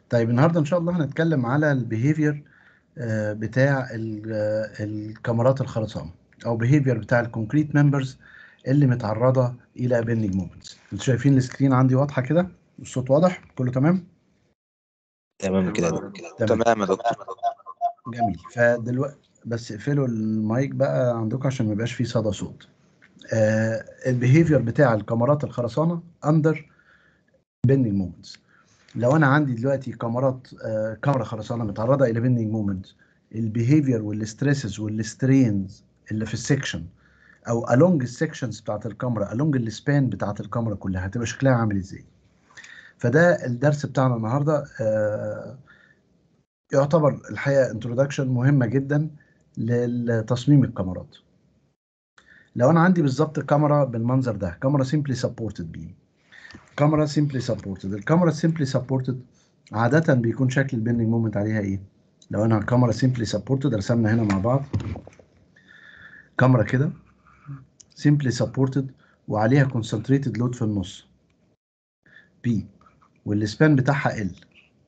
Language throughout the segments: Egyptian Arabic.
طيب النهارده ان شاء الله هنتكلم على البيهيفير بتاع ال- آه، الكاميرات الخرسانه او بيهيفير بتاع الكونكريت ممبرز اللي متعرضه الى بيندنج موفمنتس انتوا شايفين السكرين عندي واضحه كده الصوت واضح كله تمام تمام كده يا دكتور. تمام تمام يا دكتور جميل فدلوقتي بس اقفلوا المايك بقى عندكم عشان ما يبقاش فيه صدى صوت آه البيهيفير بتاع الكاميرات الخرسانه اندر بيندنج موفمنتس لو انا عندي دلوقتي كاميرات آه كاميرا خرسانه متعرضه الى بيندنج موفمنت البيهيفير والستريسز والسترينز اللي في السكشن او along السكشنز بتاعت الكاميرا along السبان بتاعت الكاميرا كلها هتبقى شكلها عامل ازاي فده الدرس بتاعنا النهارده آه يعتبر الحقيقه انترودكشن مهمه جدا لتصميم الكاميرات لو انا عندي بالظبط كاميرا بالمنظر ده كاميرا سيمبلي سبورتد بيم كاميرا سيمبلي سبورتد الكاميرا سيمبلي سبورتد عاده بيكون شكل البيندنج مومنت عليها ايه لو انا كاميرا سيمبلي سبورتد رسمنا هنا مع بعض كاميرا كده سيمبلي سبورتد وعليها كونسنتريتد لود في النص بي والسبان بتاعها ال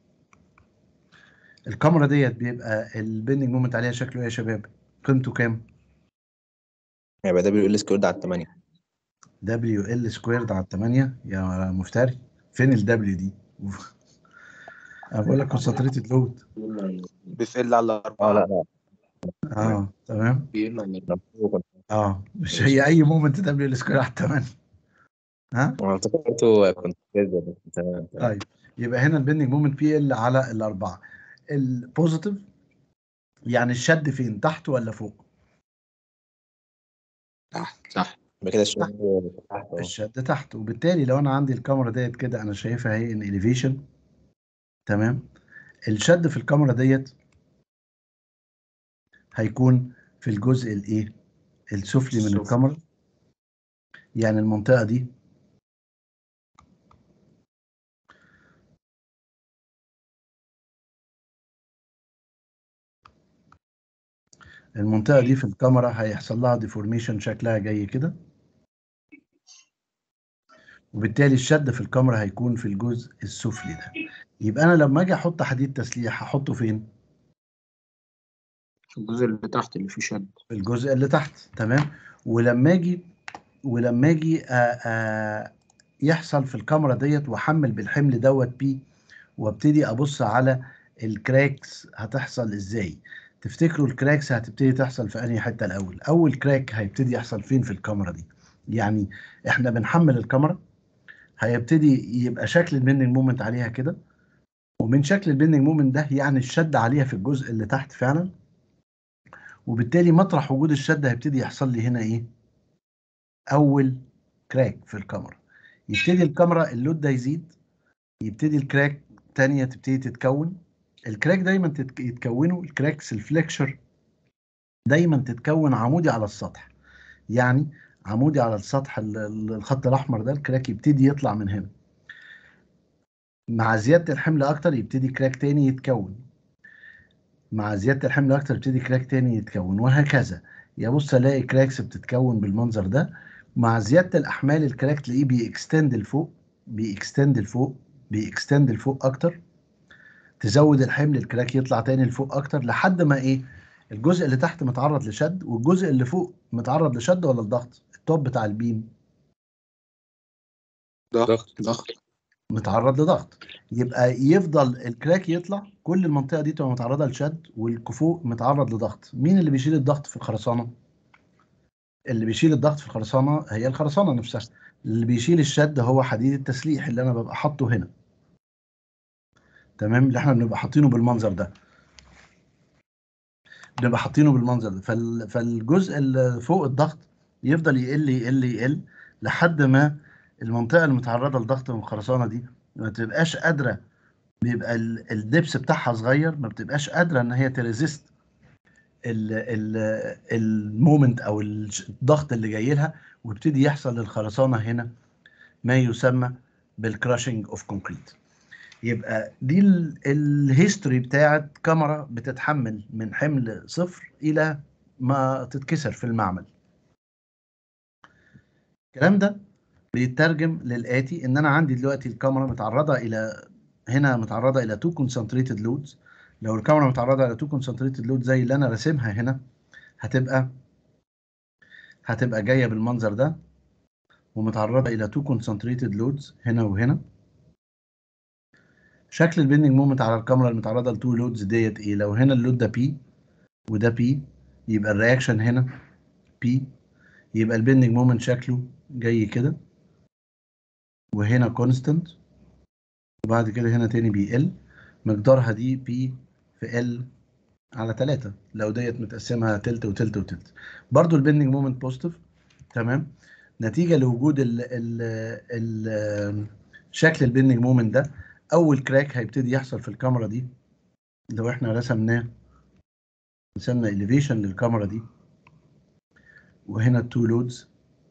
الكاميرا ديت بيبقى البيندنج مومنت عليها شكله ايه يا شباب قيمته كام يبقى ده بيقول سكويرد على الثمانية دبليو ال سكويرد على 8 يا مفتري فين الدبليو دي انا بقول لك كونسنتريتد لود بيفل على اه أربعة لا لا اه تمام لا. اه مش هي اي مومنت دبليو ال سكويرد على 8 ها انا افتكرته كنت كده بس تمام تمام. طيب يبقى هنا البيندنج مومنت بي ال على الاربعه البوزيتيف يعني الشد فين تحت ولا فوق تحت تحت يبقى كده الشغل تحت اهو الشد تحت وبالتالي لو انا عندي الكاميرا ديت كده انا شايفها هي ان اليفيشن تمام الشد في الكاميرا ديت هيكون في الجزء الايه السفلي من السفلي. الكاميرا يعني المنطقه دي المنطقه دي في الكاميرا هيحصل لها ديفورميشن شكلها جاي كده وبالتالي الشد في الكاميرا هيكون في الجزء السفلي ده يبقى انا لما اجي احط حديد تسليح هحطه فين في الجزء اللي تحت اللي فيه شد في الجزء اللي تحت تمام ولما اجي ولما اجي آ- آ يحصل في الكاميرا ديت واحمل بالحمل دوت بي وابتدي ابص على الكراكس هتحصل ازاي تفتكروا الكراكس هتبتدي تحصل في انهي حته الاول اول كراك هيبتدي يحصل فين في الكاميرا دي يعني احنا بنحمل الكاميرا هيبتدي يبقى شكل البيندنج مومنت عليها كده ومن شكل البيندنج مومنت ده يعني الشد عليها في الجزء اللي تحت فعلا وبالتالي مطرح وجود الشد هيبتدي يحصل لي هنا ايه اول كراك في الكاميرا يبتدي الكاميرا اللود ده يزيد يبتدي الكراك تانية تبتدي تتكون الكراك دايما تتك- يتكونوا الكراكس الفليكشر دايما تتكون عمودي على السطح يعني عمودي على السطح ال- ال- الخط الاحمر ده الكراك يبتدي يطلع من هنا مع زياده الحمل اكتر يبتدي كراك تاني يتكون مع زياده الحمل اكتر يبتدي كراك تاني يتكون وهكذا يبص الاقي كراكس بتتكون بالمنظر ده مع زياده الاحمال الكراك تلاقيه بيكستند لفوق بيكستند لفوق بيكستند لفوق اكتر تزود الحمل الكراك يطلع تاني لفوق اكتر لحد ما ايه الجزء اللي تحت متعرض لشد والجزء اللي فوق متعرض لشد ولا الضغط التوب بتاع البيم ضغط ضغط متعرض لضغط يبقى يفضل الكراك يطلع كل المنطقه دي تبقى متعرضه لشد والكفوق متعرض لضغط مين اللي بيشيل الضغط في الخرسانه اللي بيشيل الضغط في الخرسانه هي الخرسانه نفسها اللي بيشيل الشد هو حديد التسليح اللي انا ببقى حاطه هنا تمام اللي احنا بنبقى حاطينه بالمنظر ده بنبقى حاطينه بالمنظر ده فال... فالجزء اللي فوق الضغط يفضل يقل يقل يقل لحد ما المنطقه المتعرضه لضغط من الخرسانه دي ما تبقاش قادره بيبقى ال- الدبس بتاعها صغير ما بتبقاش قادره ان هي تريزيست ال- ال- المومنت او الش- الضغط اللي جاي لها ويبتدي يحصل للخرسانه هنا ما يسمى بالكراشنج اوف كونكريت يبقى دي الهيستوري بتاعت كاميرا بتتحمل من حمل صفر الى ما تتكسر في المعمل الكلام ده بيترجم للآتي إن أنا عندي دلوقتي الكاميرا متعرضة إلى هنا متعرضه الى تو كونسنتريتد لودز لو الكاميرا متعرضه الى تو كونسنتريتد لود زي اللي انا راسمها هنا هتبقى هتبقى جايه بالمنظر ده ومتعرضه الى تو كونسنتريتد لودز هنا وهنا شكل البيندنج مومنت على الكاميرا المتعرضه لتو لودز ديت ايه لو هنا اللود ده بي وده بي يبقى الرياكشن هنا بي يبقى البيندنج مومنت شكله جاي كده وهنا كونستنت وبعد كده هنا تاني بيقل مقدارها دي بي في ال على 3 لو ديت متقسمه تلت وتلت وتلت برضو البيندنج مومنت بوزيتيف تمام نتيجه لوجود ال ال ال شكل البيندنج مومنت ده اول كراك هيبتدي يحصل في الكاميرا دي لو احنا رسمناه رسمنا elevation للكاميرا دي وهنا التو لودز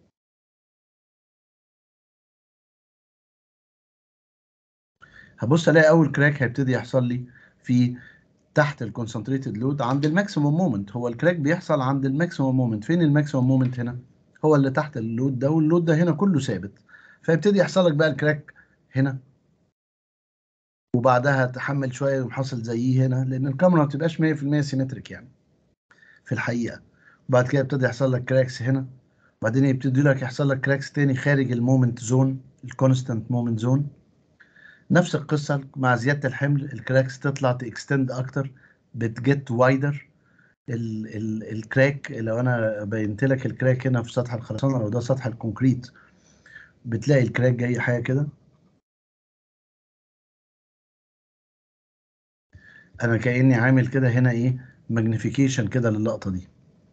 هبص الاقي اول كراك هيبتدي يحصل لي في تحت الكونسنتريتد لود عند الماكسيموم مومنت هو الكراك بيحصل عند الماكسيموم مومنت فين الماكسيموم مومنت هنا هو اللي تحت اللود ده واللود ده هنا كله ثابت فيبتدي يحصل لك بقى الكراك هنا وبعدها تحمل شويه يقوم حاصل زيه هنا لان الكاميرا ما بتبقاش 100% سيمتريك يعني في الحقيقه وبعد كده يبتدي يحصل لك كراكس هنا وبعدين يبتدي لك يحصل لك كراكس تاني خارج المومنت زون الكونستانت مومنت زون نفس القصه مع زياده الحمل الكراكس تطلع تاكستند اكتر بتجت وايدر ال ال الكراك لو انا بينت لك الكراك هنا في سطح الخرسانه لو ده سطح الكونكريت بتلاقي الكراك جاي حاجه كده انا كاني عامل كده هنا ايه ماجنيفيكيشن كده للقطه دي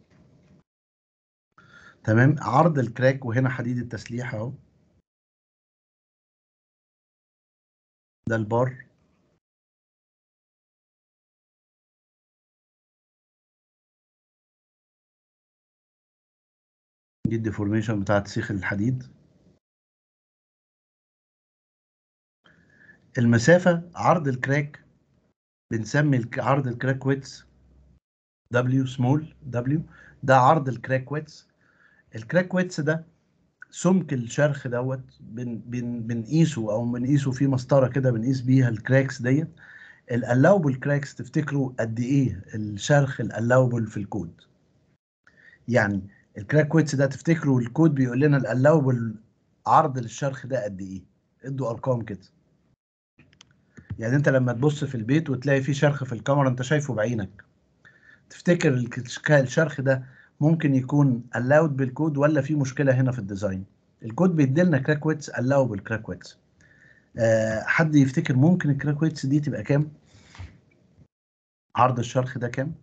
تمام عرض الكراك وهنا حديد التسليح اهو ده البار دي الديفورميشن بتاعت سيخ الحديد المسافة عرض الكراك بنسمي الك- عرض الكراك ويتس دبليو سمول دبليو ده عرض الكراك ويتس الكراك ويتس ده سمك الشرخ دوت بن بن بنقيسه او بنقيسه في مسطره كده بنقيس بيها الكراكس ديت الالاوبل كراكس تفتكروا قد ايه الشرخ الالاوبل في الكود يعني الكراك ويتس ده تفتكروا الكود بيقول لنا الالاوبل عرض للشرخ ده قد ايه ادوا ارقام كده يعني انت لما تبص في البيت وتلاقي فيه شرخ في الكاميرا انت شايفه بعينك تفتكر الك- الشرخ ده ممكن يكون allowed بالكود ولا في مشكله هنا في الديزاين الكود بيديلنا كراك ويتس allowable كراك ويتس أه حد يفتكر ممكن الكراك ويتس دي تبقى كام عرض الشرخ ده كام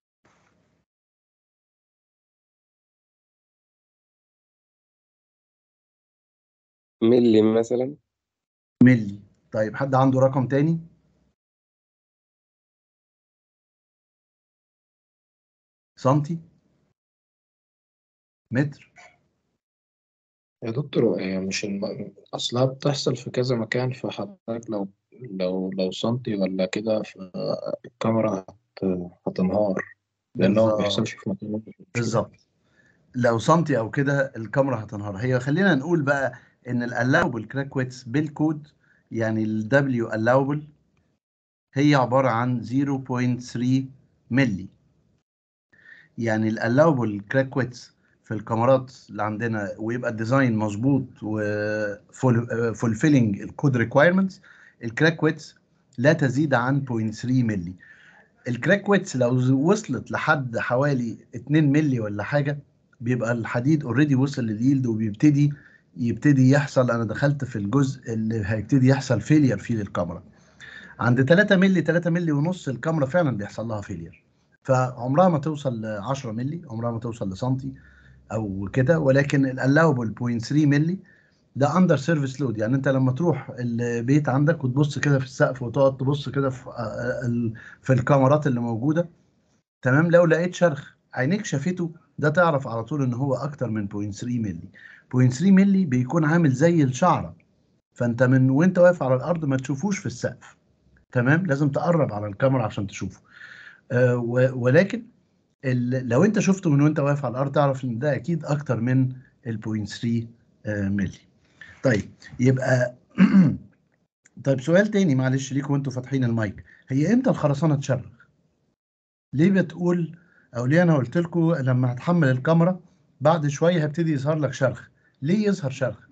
ملي مثلا ملي طيب حد عنده رقم تاني سنتي متر يا دكتور هي مش الم... أصلها بتحصل في كذا مكان فحضرتك لو لو لو سنتي ولا كده فالكاميرا هت... هتنهار لأنه ما بالظبط. بيحصلش في مكان واحد. بالظبط لو سنتي او كده الكاميرا هتنهار هي خلينا نقول بقى ان الالاوبل كراك ويتس بالكود يعني الدبليو allowable هي عباره عن 0.3 ملي يعني الالاوبل كراك ويتس في الكاميرات اللي عندنا ويبقى الديزاين مظبوط وفولفيلنج الكود ريكوايرمنتس الكراك ويتس لا تزيد عن 0.3 ملي الكراك ويتس لو وصلت لحد حوالي 2 ملي ولا حاجه بيبقى الحديد اوريدي وصل لليلد وبيبتدي يبتدي يحصل انا دخلت في الجزء اللي هيبتدي يحصل فيلير فيه للكاميرا عند 3 ملي 3 ملي ونص الكاميرا فعلا بيحصل لها فيلير فعمرها ما توصل ل 10 ملي عمرها ما توصل لسنتي او كده ولكن الالاوبل 0.3 ملي ده اندر سيرفيس لود يعني انت لما تروح البيت عندك وتبص كده في السقف وتقعد تبص كده في آه، ال- في الكاميرات اللي موجوده تمام لو لقيت شرخ عينيك شافته ده تعرف على طول ان هو اكتر من 0.3 ملي 0.3 ملي بيكون عامل زي الشعره فانت من وانت واقف على الارض ما تشوفوش في السقف تمام لازم تقرب على الكاميرا عشان تشوفه آه و- ولكن ال- لو انت شفته من وانت واقف على الارض تعرف ان ده اكيد اكتر من ال 0.3 آه، ملي طيب يبقى طيب سؤال تاني معلش ليكم وانتوا فاتحين المايك هي امتى الخرسانه تشرخ ليه بتقول او ليه انا قلت لكم لما هتحمل الكاميرا بعد شويه هيبتدي يظهر لك شرخ ليه يظهر شرخ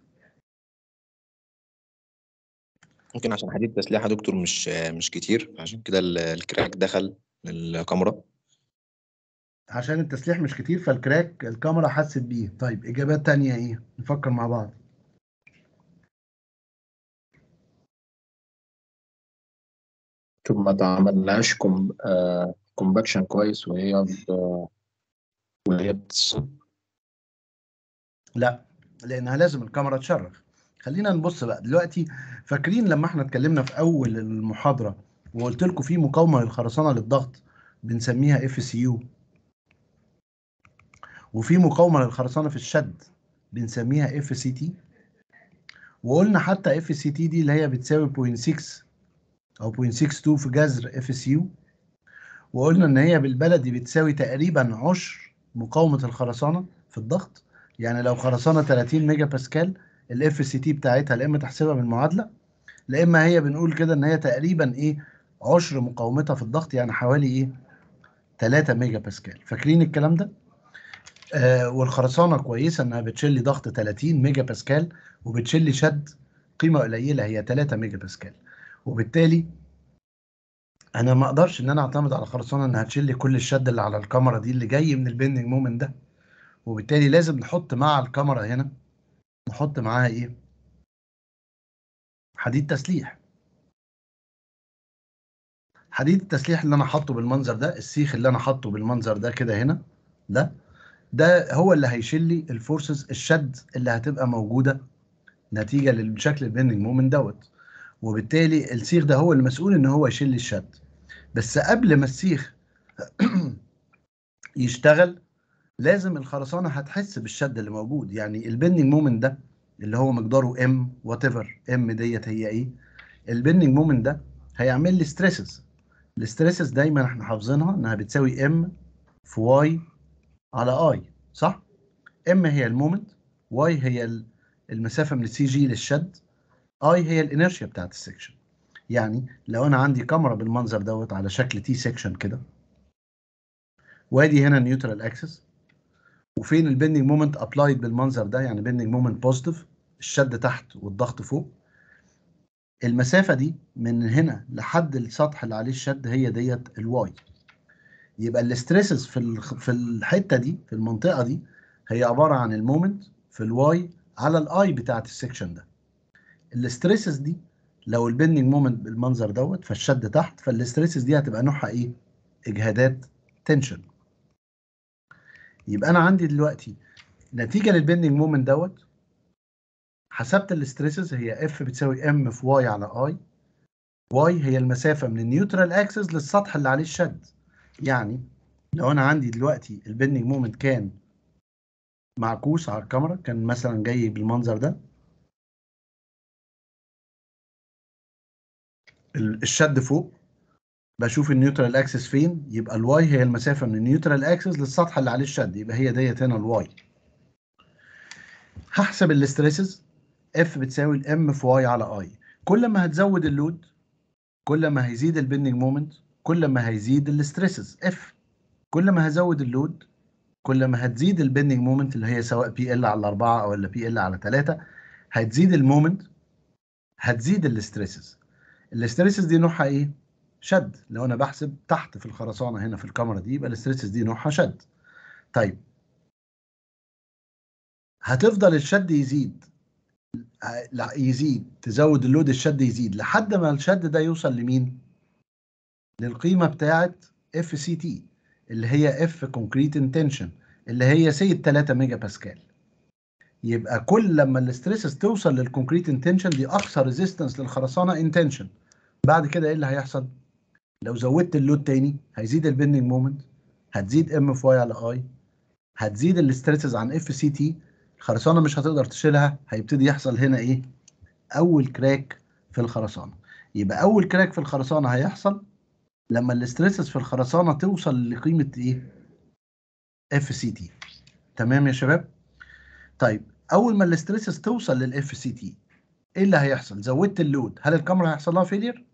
ممكن عشان حديد تسليح يا دكتور مش مش كتير عشان كده ال- الكراك دخل للكاميرا عشان التسليح مش كتير فالكراك الكاميرا حست بيه طيب اجابات تانية ايه نفكر مع بعض طب ما تعملناش كوم آه كومباكشن كويس وهي ب... وهي بتص... لا لانها لازم الكاميرا تشرخ خلينا نبص بقى دلوقتي فاكرين لما احنا اتكلمنا في اول المحاضره وقلت لكم في مقاومه للخرسانه للضغط بنسميها اف سي يو وفي مقاومه للخرسانه في الشد بنسميها اف سي تي وقلنا حتى اف سي تي دي اللي هي بتساوي 0.6 او 0.62 في جذر اف سي يو وقلنا ان هي بالبلدي بتساوي تقريبا عشر مقاومه الخرسانه في الضغط يعني لو خرسانه 30 ميجا باسكال الاف سي تي بتاعتها لا اما تحسبها من المعادله لا اما هي بنقول كده ان هي تقريبا ايه عشر مقاومتها في الضغط يعني حوالي ايه 3 ميجا باسكال فاكرين الكلام ده آه والخرسانه كويسه انها بتشيل لي ضغط 30 ميجا باسكال وبتشيل لي شد قيمه قليله هي 3 ميجا باسكال وبالتالي انا ما اقدرش ان انا اعتمد على خرسانه انها تشيل لي كل الشد اللي على الكاميرا دي اللي جاي من البندنج مومنت ده وبالتالي لازم نحط مع الكاميرا هنا نحط معاها ايه حديد تسليح حديد التسليح اللي انا حاطه بالمنظر ده السيخ اللي انا حاطه بالمنظر ده كده هنا ده ده هو اللي هيشيل لي الفورسز الشد اللي هتبقى موجوده نتيجه للشكل البندنج مومنت دوت وبالتالي السيخ ده هو المسؤول ان هو يشيل لي الشد بس قبل ما السيخ يشتغل لازم الخرسانه هتحس بالشد اللي موجود يعني البندنج مومنت ده اللي هو مقداره ام وات ايفر ام ديت هي ايه البندنج مومنت ده هيعمل لي ستريسز الستريسز دايما احنا حافظينها انها بتساوي ام في واي على اي صح ام هي المومنت واي هي المسافه من السي جي للشد اي هي الانرشيا بتاعت السكشن يعني لو انا عندي كاميرا بالمنظر دوت على شكل تي سكشن كده وادي هنا النيوترال اكسس وفين البندنج مومنت ابلايد بالمنظر ده يعني بندنج مومنت بوزيتيف الشد تحت والضغط فوق المسافه دي من هنا لحد السطح اللي عليه الشد هي ديت الواي يبقى الاستريسز في ال- في الحته دي في المنطقه دي هي عباره عن المومنت في الواي على الاي بتاعت السكشن ده الاستريسز دي لو البندنج مومنت بالمنظر دوت فالشد تحت فالاستريسز دي هتبقى نوعها ايه اجهادات تنشن يبقى انا عندي دلوقتي نتيجه للبندنج مومنت دوت حسبت الاستريسز هي اف بتساوي ام في واي على اي واي هي المسافه من النيوترال اكسس للسطح اللي عليه الشد يعني لو انا عندي دلوقتي البندنج مومنت كان معكوس على الكاميرا كان مثلا جاي بالمنظر ده ال- الشد فوق بشوف النيوترال اكسس فين يبقى الواي هي المسافه من النيوترال اكسس للسطح اللي عليه الشد يبقى هي ديت هنا الواي هحسب الاستريسز اف بتساوي الام في واي على اي كل ما هتزود اللود كل ما هيزيد البندنج مومنت كل ما هيزيد الاستريسز اف كل ما هزود اللود كل ما هتزيد البندنج مومنت اللي هي سواء بي ال على 4 او ولا بي ال على 3 هتزيد المومنت هتزيد الاستريسز الاستريسز دي نوعها ايه شد لو انا بحسب تحت في الخرسانه هنا في الكاميرا دي يبقى الاستريسز دي نوعها شد طيب هتفضل الشد يزيد ع- لا يزيد تزود اللود الشد يزيد لحد ما الشد ده يوصل لمين للقيمه بتاعه اف سي تي اللي هي اف كونكريت انتنشن اللي هي سي 3 ميجا باسكال يبقى كل لما الاستريسز توصل للكونكريت انتنشن دي اقصى ريزيستنس للخرسانه انتنشن بعد كده ايه اللي هيحصل لو زودت اللود تاني هيزيد البندنج مومنت هتزيد ام اف واي على اي هتزيد الاستريسز عن اف سي تي الخرسانه مش هتقدر تشيلها هيبتدي يحصل هنا ايه اول كراك في الخرسانه يبقى اول كراك في الخرسانه هيحصل لما الاستريسز في الخرسانه توصل لقيمه ايه اف سي تي تمام يا شباب طيب اول ما الاستريسز توصل للاف سي تي ايه اللي هيحصل زودت اللود هل الكاميرا هيحصل لها فيلير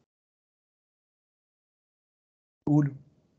قولوا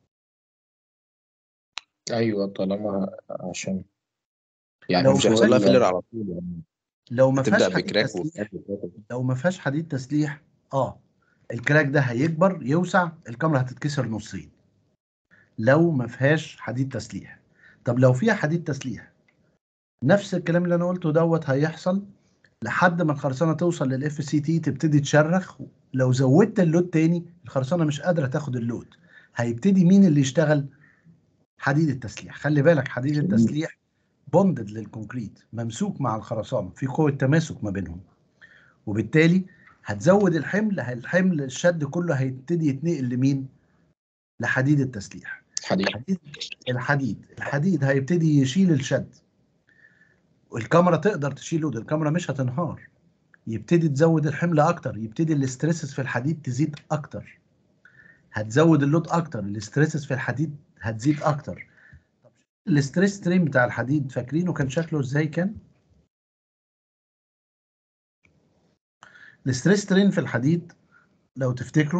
ايوه طالما عشان يعني لو مش هيحصل لها فيلر- فيلر على طول يعني لو ما هتبدا فيهاش حديد بكراك تسليح وكراك لو ما فيهاش حديد تسليح اه الكراك ده هيكبر يوسع الكاميرا هتتكسر نصين لو ما فيهاش حديد تسليح طب لو فيها حديد تسليح نفس الكلام اللي انا قلته دوت هيحصل لحد ما الخرسانه توصل للاف سي تي تبتدي تشرخ لو زودت اللود تاني الخرسانه مش قادره تاخد اللود هيبتدي مين اللي يشتغل حديد التسليح خلي بالك حديد التسليح بوندد للكونكريت ممسوك مع الخرسانه في قوه تماسك ما بينهم وبالتالي هتزود الحمل الحمل الشد كله هيبتدي يتنقل لمين لحديد التسليح حديد الحديد الحديد الحديد هيبتدي يشيل الشد والكاميرا تقدر تشيل لود الكاميرا مش هتنهار يبتدي تزود الحمل اكتر يبتدي الاسترسس في الحديد تزيد اكتر هتزود اللود اكتر الاسترسس في الحديد هتزيد اكتر طب الاستريس ستريم بتاع الحديد فاكرينه كان شكله ازاي كان الاستريس سترين في الحديد لو تفتكروا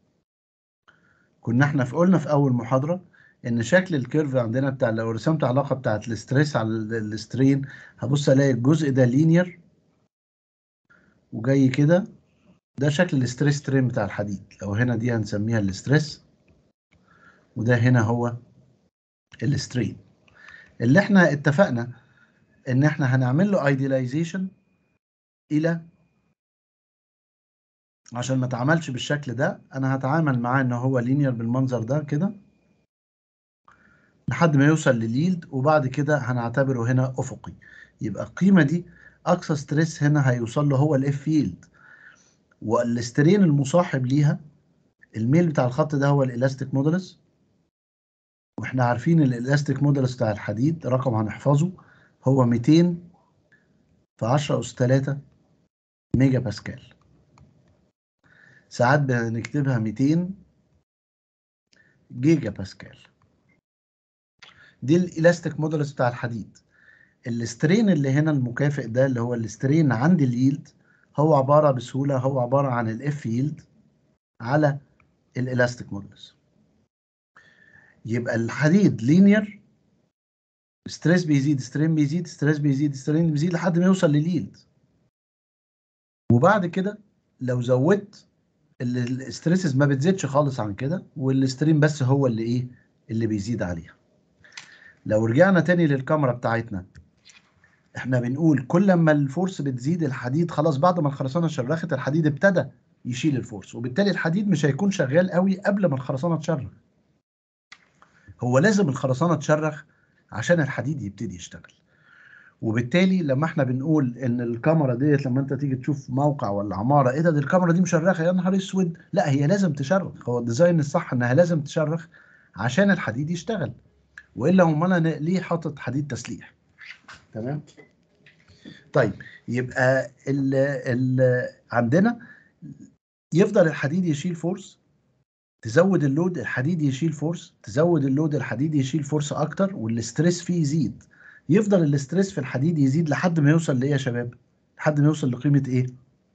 كنا احنا في قلنا في اول محاضره ان شكل الكيرف عندنا بتاع لو رسمت علاقه بتاعت الاستريس على ال- السترين هبص الاقي الجزء ده لينير وجاي كده ده شكل الاستريس سترين بتاع الحديد لو هنا دي هنسميها الاستريس وده هنا هو السترين اللي احنا اتفقنا ان احنا هنعمل له ايدياليزيشن الى عشان ما اتعاملش بالشكل ده انا هتعامل معاه ان هو لينير بالمنظر ده كده لحد ما يوصل لليلد وبعد كده هنعتبره هنا افقي يبقى القيمه دي اقصى ستريس هنا هيوصل له هو الاف ييلد والاسترين المصاحب ليها الميل بتاع الخط ده هو الالاستيك مودولس واحنا عارفين الالاستيك مودولس بتاع الحديد رقم هنحفظه هو 200 في 10 اس 3 ميجا باسكال ساعات بنكتبها 200 جيجا باسكال دي الالاستيك مودولس بتاع الحديد السترين اللي هنا المكافئ ده اللي هو السترين عند اليلد هو عباره بسهوله هو عباره عن الاف ييلد على الالاستيك مودولس يبقى الحديد لينير ستريس بيزيد سترين بيزيد ستريس بيزيد سترين بيزيد لحد ما يوصل لليلد وبعد كده لو زودت الاستريسز ما بتزيدش خالص عن كده والسترين بس هو اللي ايه اللي بيزيد عليها لو رجعنا تاني للكاميرا بتاعتنا احنا بنقول كل ما الفورس بتزيد الحديد خلاص بعد ما الخرسانه شرخت الحديد ابتدى يشيل الفورس وبالتالي الحديد مش هيكون شغال قوي قبل ما الخرسانه تشرخ هو لازم الخرسانه تشرخ عشان الحديد يبتدي يشتغل وبالتالي لما احنا بنقول ان الكاميرا ديت لما انت تيجي تشوف موقع ولا عماره ايه ده دي الكاميرا دي مشرخه يا نهار اسود لا هي لازم تشرخ هو الديزاين الصح انها لازم تشرخ عشان الحديد يشتغل والا هم انا ليه حاطط حديد تسليح تمام طيب يبقى ال ال عندنا يفضل الحديد يشيل فورس تزود اللود الحديد يشيل فورس تزود اللود الحديد يشيل فورس اكتر والستريس فيه يزيد يفضل الاستريس في الحديد يزيد لحد ما يوصل لايه يا شباب لحد ما يوصل لقيمه ايه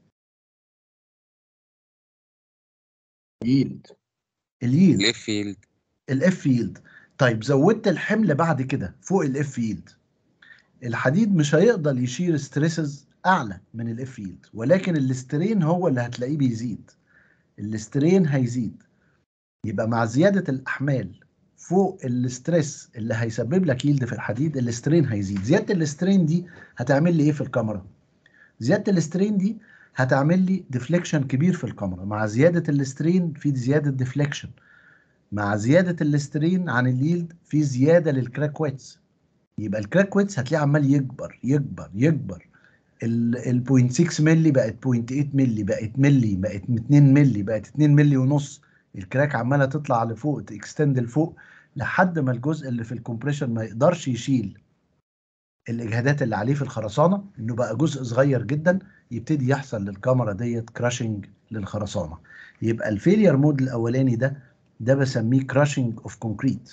ييلد اليلد الاف يلد الاف ييلد طيب زودت الحمل بعد كده فوق الاف ييلد الحديد مش هيقدر يشيل ستريسز اعلى من الاف ييلد ولكن الاسترين هو اللي هتلاقيه بيزيد الاسترين هيزيد يبقى مع زياده الاحمال فوق الاستريس اللي هيسبب لك يلد في الحديد الاسترين هيزيد زياده الاسترين دي هتعمل لي ايه في الكاميرا زياده الاسترين دي هتعمل لي ديفليكشن كبير في الكاميرا مع زياده الاسترين في زياده ديفليكشن مع زياده الاسترين عن اليلد في زياده للكراك ويتس يبقى الكراك ويتس هتلاقيه عمال يكبر يكبر يكبر ال 0.6 مللي بقت 0.8 مللي بقت ملي بقت 2 مللي بقت 2 مللي ونص الكراك عماله تطلع لفوق تكستند لفوق لحد ما الجزء اللي في الكومبريشن ما يقدرش يشيل الاجهادات اللي عليه في الخرسانه انه بقى جزء صغير جدا يبتدي يحصل للكاميرا ديت كراشنج للخرسانه يبقى الفيلير مود الاولاني ده ده بسميه كراشنج اوف كونكريت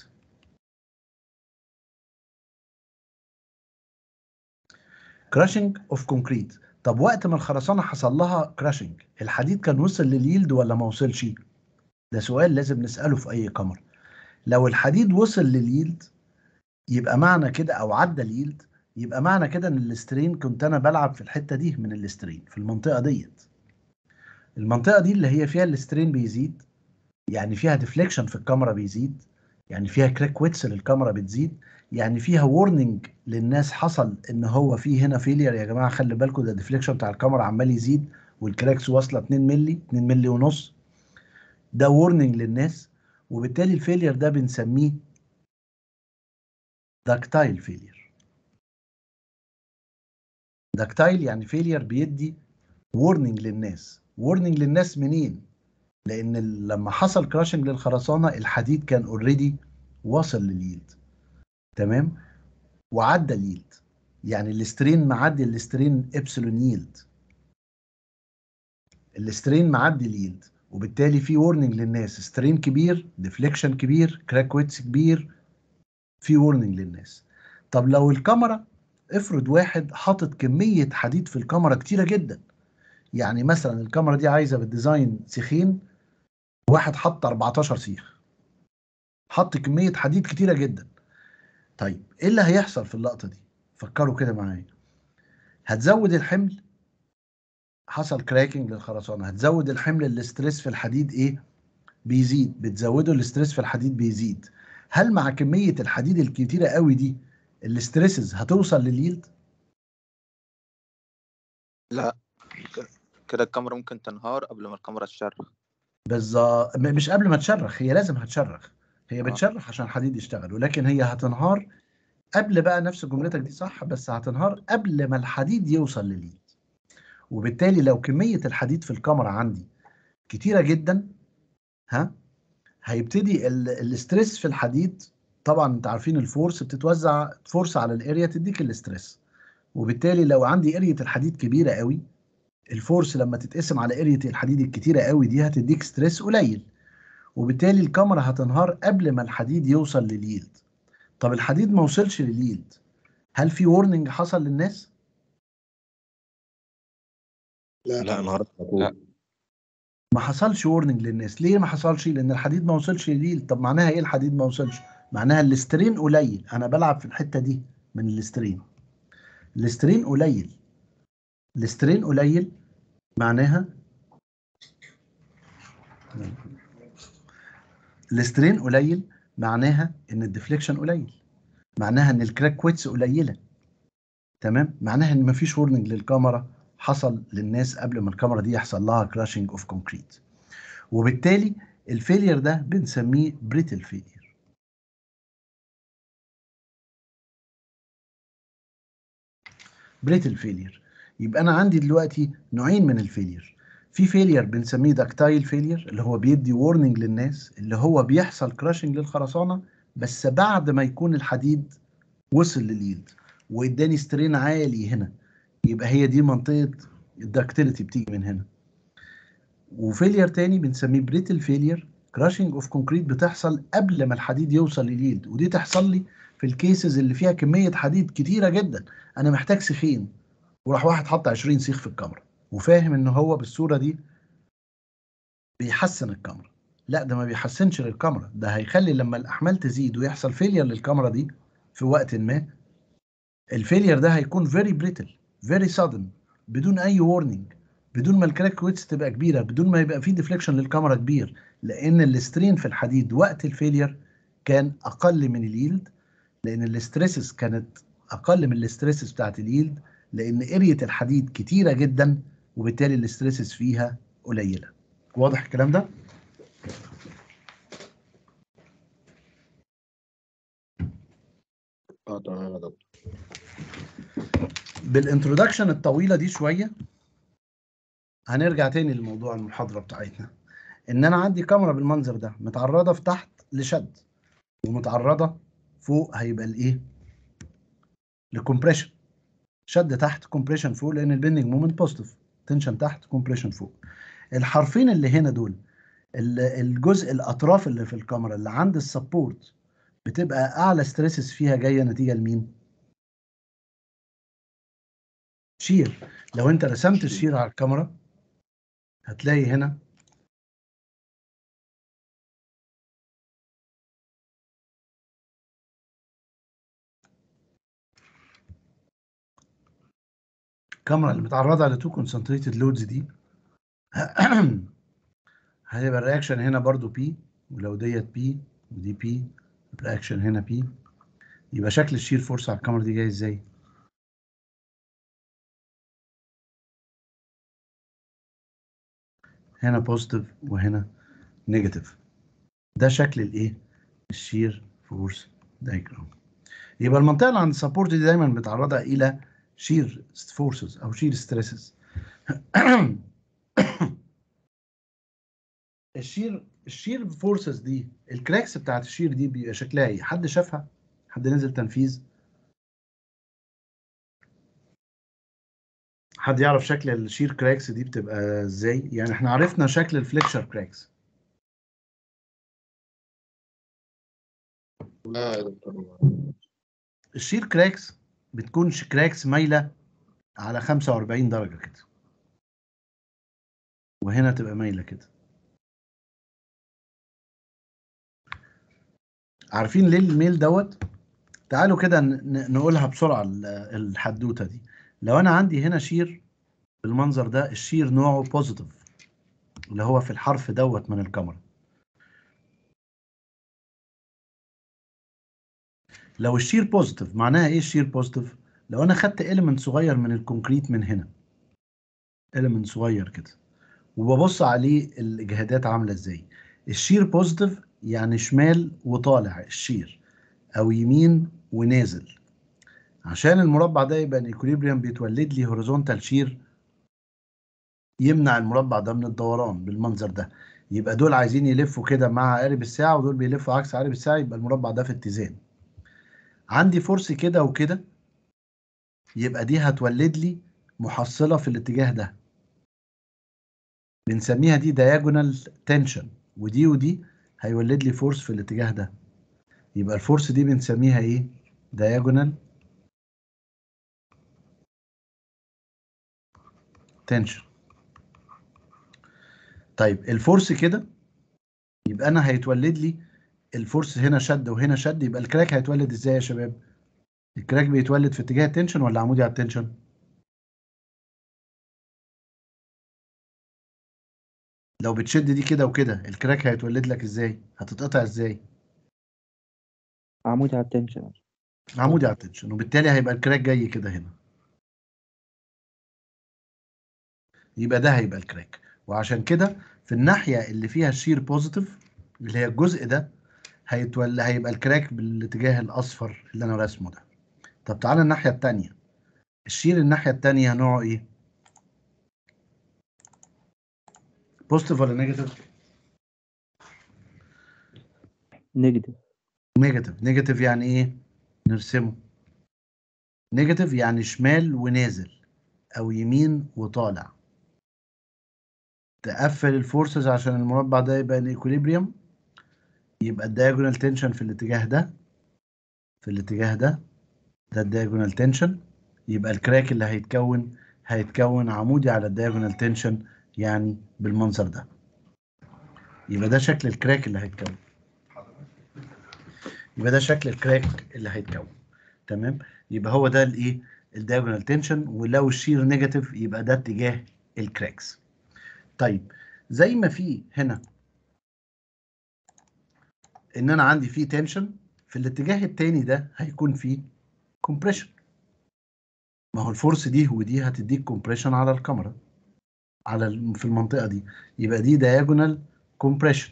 كراشنج اوف كونكريت طب وقت ما الخرسانه حصل لها كراشنج الحديد كان وصل لليلد ولا ما وصلش ده سؤال لازم نساله في اي كاميرا لو الحديد وصل لليلد يبقى معنى كده او عدى اليلد يبقى معنى كده ان الاسترين كنت انا بلعب في الحته دي من الاسترين في المنطقه ديت المنطقه دي اللي هي فيها الاسترين بيزيد يعني فيها ديفليكشن في الكاميرا بيزيد يعني فيها كراك ويتس للكاميرا بتزيد يعني فيها وورنينج للناس حصل ان هو في هنا فيلير يا جماعه خلي بالكم ده الديفليكشن بتاع الكاميرا عمال يزيد والكراكس واصله 2 مللي 2 مللي ونص ده وورنينج للناس وبالتالي الفيلير ده بنسميه داكتايل فيلير داكتايل يعني فيلير بيدي وورنينج للناس وورنينج للناس منين لان ال- لما حصل كراشنج للخرسانه الحديد كان اوريدي واصل لليلد تمام وعدى اليلد يعني الاسترين معدي الاسترين ابسلون ييلد الاسترين معدي اليلد وبالتالي في وورنينج للناس سترين كبير ديفليكشن كبير كراك ويتس كبير في وورنينج للناس طب لو الكاميرا افرض واحد حاطط كميه حديد في الكاميرا كتيره جدا يعني مثلا الكاميرا دي عايزه بالديزاين سيخين واحد حط 14 سيخ حط كميه حديد كتيره جدا طيب ايه اللي هيحصل في اللقطه دي فكروا كده معايا هتزود الحمل حصل كراكنج للخرسانه هتزود الحمل الاستريس في الحديد ايه بيزيد بتزوده الاستريس في الحديد بيزيد هل مع كميه الحديد الكتيره قوي دي الاستريسز هتوصل لليلد لا ك- كده الكاميرا ممكن تنهار قبل ما الكاميرا تشرخ بالظبط م- مش قبل ما تشرخ هي لازم هتشرخ هي آه. بتشرخ عشان الحديد يشتغل ولكن هي هتنهار قبل بقى نفس جملتك دي صح بس هتنهار قبل ما الحديد يوصل لليد وبالتالي لو كمية الحديد في الكاميرا عندي كتيرة جدا ها هيبتدي ال- الاسترس في الحديد طبعا انت عارفين الفورس بتتوزع فورس على الاريا تديك الاسترس وبالتالي لو عندي اريا الحديد كبيرة قوي الفورس لما تتقسم على اريا الحديد الكتيرة قوي دي هتديك ستريس قليل وبالتالي الكاميرا هتنهار قبل ما الحديد يوصل لليلد طب الحديد ما وصلش لليلد هل في وورنينج حصل للناس لا انهارت على طول ما حصلش وورنينج للناس ليه ما حصلش لان الحديد ما وصلش لليلد طب معناها ايه الحديد ما وصلش معناها الاسترين قليل انا بلعب في الحته دي من الاسترين الاسترين قليل الاسترين قليل معناها الاسترين قليل معناها ان الديفليكشن قليل معناها ان الكراك ويتس قليله تمام معناها ان مفيش وورنينج للكاميرا حصل للناس قبل ما الكاميرا دي يحصل لها كراشنج اوف كونكريت وبالتالي الفيلير ده بنسميه بريتل فيلير بريتل فيلير يبقى انا عندي دلوقتي نوعين من الفيلير في فيلير بنسميه داكتايل فيلير اللي هو بيدي وورنينج للناس اللي هو بيحصل كراشنج للخرسانه بس بعد ما يكون الحديد وصل لليلد واداني سترين عالي هنا يبقى هي دي منطقه الداكتيليتي بتيجي من هنا وفيلير تاني بنسميه بريتل فيلير كراشنج اوف كونكريت بتحصل قبل ما الحديد يوصل لليلد ودي تحصل لي في الكيسز اللي فيها كميه حديد كتيره جدا انا محتاج سيخين وراح واحد حط 20 سيخ في الكاميرا وفاهم ان هو بالصوره دي بيحسن الكاميرا لا ده ما بيحسنش للكاميرا ده هيخلي لما الاحمال تزيد ويحصل فيلير للكاميرا دي في وقت ما الفيلير ده هيكون فيري بريتل فيري سادن بدون اي وورنينج بدون ما الكراك ويتس تبقى كبيره بدون ما يبقى في ديفليكشن للكاميرا كبير لان السترين في الحديد وقت الفيلير كان اقل من اليلد لان الاستريسز كانت اقل من الاستريسز بتاعت اليلد لان ارية الحديد كتيره جدا وبالتالي الاستريسز فيها قليله واضح الكلام ده اه تمام يا دكتور بالانترودكشن الطويله دي شويه هنرجع تاني لموضوع المحاضره بتاعتنا ان انا عندي كاميرا بالمنظر ده متعرضه في تحت لشد ومتعرضه فوق هيبقى الايه لكمبريشن شد تحت كومبريشن فوق لان البندنج مومنت بوزيتيف تنشن تحت كومبريشن فوق الحرفين اللي هنا دول ال- الجزء الاطراف اللي في الكاميرا اللي عند السبورت بتبقى اعلى ستريسز فيها جايه نتيجه لمين شير لو انت رسمت الشير على الكاميرا هتلاقي هنا الكاميرا اللي متعرضه لتو كونسنتريتد لودز دي هيبقى الرياكشن هنا برضو بي ولو ديت بي ودي بي الرياكشن هنا بي يبقى شكل الشير فورس على الكاميرا دي جاي ازاي هنا بوزيتيف وهنا نيجاتيف ده شكل الايه الشير فورس دايجرام يبقى المنطقه اللي عند السبورت دي دايما متعرضه الى شير فورسز او شير ستريسز الشير الشير فورسز دي الكراكس بتاعت الشير دي بيبقى شكلها ايه حد شافها حد نزل تنفيذ حد يعرف شكل الشير كراكس دي بتبقى ازاي يعني احنا عرفنا شكل الفليكشر كراكس لا يا دكتور الشير كراكس بتكون ش- كراكس مايله على 45 درجه كده وهنا تبقى مايله كده عارفين ليه الميل دوت تعالوا كده ن- ن- نقولها بسرعه ال- الحدوته دي لو انا عندي هنا شير بالمنظر ده الشير نوعه بوزيتيف اللي هو في الحرف دوت من الكاميرا لو الشير بوزيتيف معناها ايه الشير بوزيتيف لو انا خدت element صغير من الكونكريت من هنا element صغير كده وببص عليه الاجهادات عامله ازاي الشير بوزيتيف يعني شمال وطالع الشير او يمين ونازل عشان المربع ده يبقى الايكوليبريم بيتولد لي هوريزونتال شير يمنع المربع ده من الدوران بالمنظر ده يبقى دول عايزين يلفوا كده مع قارب الساعه ودول بيلفوا عكس قارب الساعه يبقى المربع ده في اتزان عندي فورس كده وكده يبقى دي هتولد لي محصله في الاتجاه ده بنسميها دي diagonal tension ودي ودي هيولد لي فورس في الاتجاه ده يبقى الفورس دي بنسميها ايه diagonal tension طيب الفورس كده يبقى انا هيتولد لي الفورس هنا شد وهنا شد يبقى الكراك هيتولد ازاي يا شباب الكراك بيتولد في اتجاه التنشن ولا عمودي على التنشن لو بتشد دي كده وكده الكراك هيتولد لك ازاي هتتقطع ازاي عمودي على التنشن عمودي على التنشن وبالتالي هيبقى الكراك جاي كده هنا يبقى ده هيبقى الكراك وعشان كده في الناحيه اللي فيها الشير بوزيتيف اللي هي الجزء ده هيتولى هيبقى الكراك بالاتجاه الاصفر اللي انا راسمه ده طب تعالى الناحيه الثانيه الشير الناحيه الثانيه نوعه ايه بوزيتيف ولا نيجاتيف نيجاتيف نيجاتيف نيجاتيف يعني ايه نرسمه نيجاتيف يعني شمال ونازل او يمين وطالع تقفل الفورسز عشان المربع ده يبقى ان ايكوليبريم يبقى الدايجونال تنشن في الاتجاه ده في الاتجاه ده ده الدايجونال تنشن يبقى الكراك اللي هيتكون هيتكون عمودي على الدايجونال تنشن يعني بالمنظر ده يبقى ده شكل الكراك اللي هيتكون يبقى ده شكل الكراك اللي هيتكون تمام يبقى هو ده الايه الدايجونال تنشن ولو الشير نيجاتيف يبقى ده اتجاه الكراكس طيب زي ما في هنا ان انا عندي فيه تنشن في الاتجاه التاني ده هيكون فيه كومبريشن ما هو الفورس دي ودي هتديك كومبريشن على الكاميرا على الم- في المنطقه دي يبقى دي diagonal compression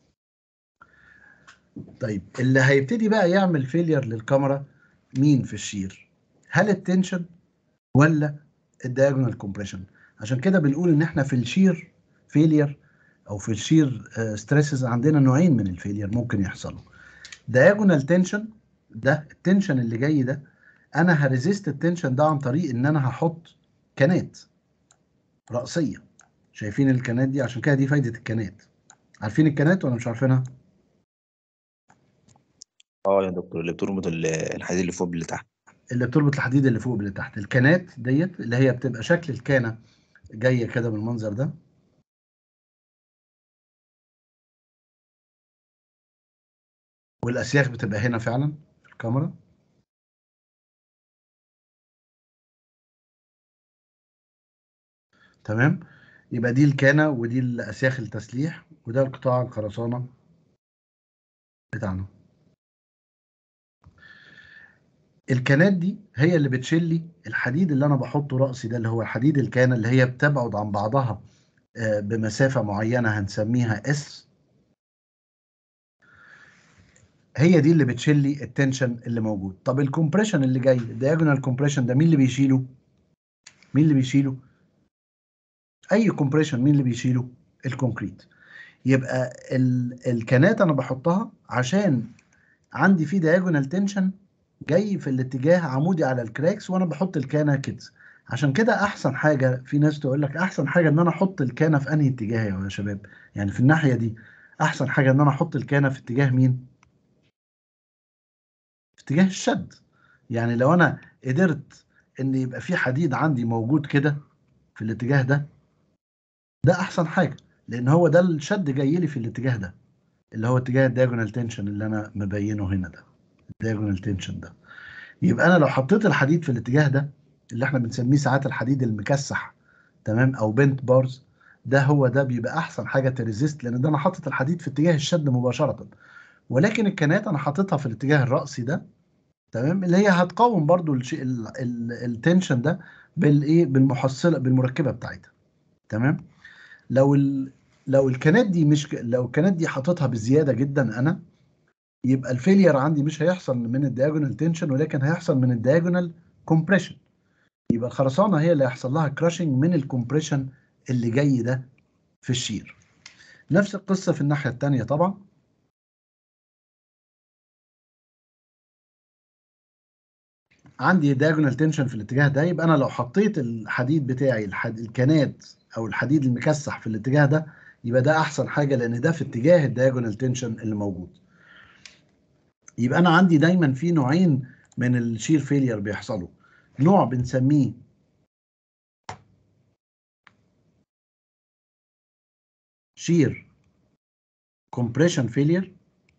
طيب اللي هيبتدي بقى يعمل فيلير للكاميرا مين في الشير هل التنشن ولا الدياجونال كومبريشن عشان كده بنقول ان احنا في الشير فيلير او في الشير ستريسز عندنا نوعين من الفيلير ممكن يحصلوا diagonal تنشن ده التنشن اللي جاي ده انا هريزيست التنشن ده عن طريق ان انا هحط كانات رأسية شايفين الكانات دي عشان كده دي فايدة الكانات عارفين الكانات ولا مش عارفينها اه يا دكتور اللي بتربط ال- الحديد اللي فوق باللي تحت اللي بتربط الحديد اللي فوق باللي تحت الكانات ديت اللي هي بتبقى شكل الكانه جايه كده بالمنظر ده والاسياخ بتبقى هنا فعلا في الكاميرا تمام يبقى دي الكانه ودي الاسياخ التسليح وده القطاع الخرسانه بتاعنا الكانات دي هي اللي بتشيل لي الحديد اللي انا بحطه راسي ده اللي هو الحديد الكانه اللي هي بتبعد عن بعضها آه، بمسافه معينه هنسميها اس هي دي اللي بتشيل لي التنشن اللي موجود طب الكومبريشن اللي جاي الدياجونال كومبريشن ده مين اللي بيشيله مين اللي بيشيله اي كومبريشن مين اللي بيشيله الكونكريت يبقى ال- الكانات انا بحطها عشان عندي في دياجونال تنشن جاي في الاتجاه عمودي على الكراكس وانا بحط الكانه كده عشان كده احسن حاجه في ناس تقول لك احسن حاجه ان انا احط الكانه في انهي اتجاه يا شباب يعني في الناحيه دي احسن حاجه ان انا احط الكانه في اتجاه مين في اتجاه الشد يعني لو انا قدرت ان يبقى في حديد عندي موجود كده في الاتجاه ده ده احسن حاجه لان هو ده الشد جاي لي في الاتجاه ده اللي هو اتجاه الدياجونال تنشن اللي انا مبينه هنا ده الدياجونال تنشن ده يبقى انا لو حطيت الحديد في الاتجاه ده اللي احنا بنسميه ساعات الحديد المكسح تمام او بنت بارز ده هو ده بيبقى احسن حاجه تريزيست لان ده انا حاطط الحديد في اتجاه الشد مباشره ولكن الكنات انا حاططها في الاتجاه الرأسي ده تمام اللي هي هتقاوم برضو الشيء ال- ال- التنشن ده بالايه بالمحصله بالمركبه بتاعتها تمام لو ال لو الكنات دي مش ك- لو الكنات دي حاططها بزياده جدا انا يبقى الفيلير عندي مش هيحصل من الدياجونال تنشن ولكن هيحصل من الدياجونال كومبريشن يبقى الخرسانه هي اللي هيحصل لها كراشنج من الكومبريشن اللي جاي ده في الشير نفس القصه في الناحيه الثانيه طبعا عندي diagonal تنشن في الاتجاه ده يبقى انا لو حطيت الحديد بتاعي الحد... الكنات او الحديد المكسح في الاتجاه ده يبقى ده احسن حاجه لان ده في اتجاه الدياجونال تنشن اللي موجود يبقى انا عندي دايما في نوعين من الشير فيلير بيحصلوا نوع بنسميه شير كومبريشن فيلير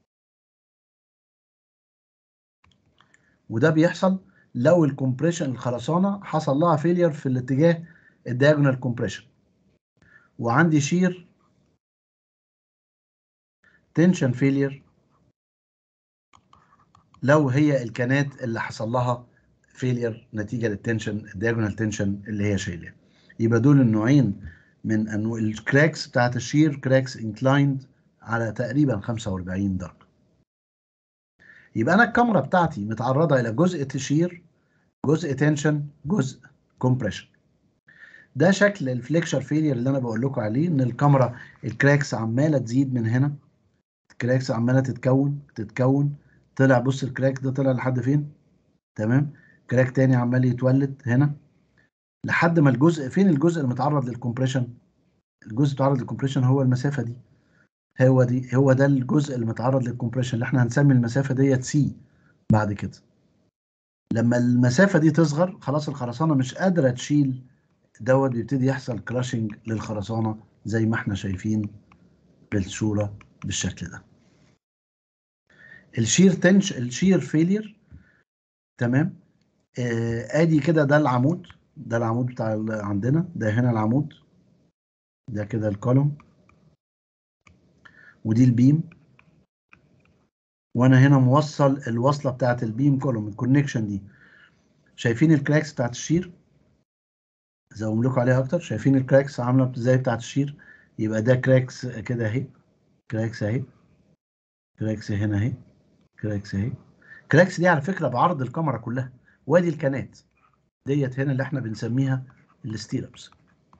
وده بيحصل لو الكومبريشن الخرسانه حصل لها فيلير في الاتجاه الدياجونال كومبريشن وعندي شير تنشن فيلير لو هي الكنات اللي حصل لها فيلير نتيجه للتنشن الدياجونال تنشن اللي هي شايلاه يبقى دول النوعين من انواع الكراكس بتاعت الشير كراكس انكلايند على تقريبا 45 درجه يبقى انا الكاميرا بتاعتي متعرضه الى جزء تشير جزء تنشن جزء كومبريشن ده شكل الفليكشر فيلير اللي انا بقول لكم عليه ان الكاميرا الكراكس عماله تزيد من هنا الكراكس عماله تتكون تتكون طلع بص الكراك ده طلع لحد فين تمام كراك تاني عمال يتولد هنا لحد ما الجزء فين الجزء المتعرض للكمبريشن الجزء المتعرض للكمبريشن هو المسافه دي هو دي هو ده الجزء المتعرض للكمبريشن اللي احنا هنسمي المسافه ديت سي بعد كده لما المسافه دي تصغر خلاص الخرسانه مش قادره تشيل دوت بيبتدي يحصل كراشنج للخرسانه زي ما احنا شايفين بالصوره بالشكل ده الشير تنش الشير فيلير تمام آه ادي كده ده العمود ده العمود بتاع ال- عندنا ده هنا العمود ده كده الكولوم ودي البيم وانا هنا موصل الوصله بتاعت البيم كولوم الكونكشن دي شايفين الكراكس بتاعت الشير زوم لكم عليها اكتر شايفين الكراكس عامله ازاي بتاعت الشير يبقى ده كراكس كده اهي كراكس اهي كراكس هنا اهي كراكس اهي كراكس دي على فكره بعرض الكاميرا كلها وادي الكنات ديت هنا اللي احنا بنسميها الستيربس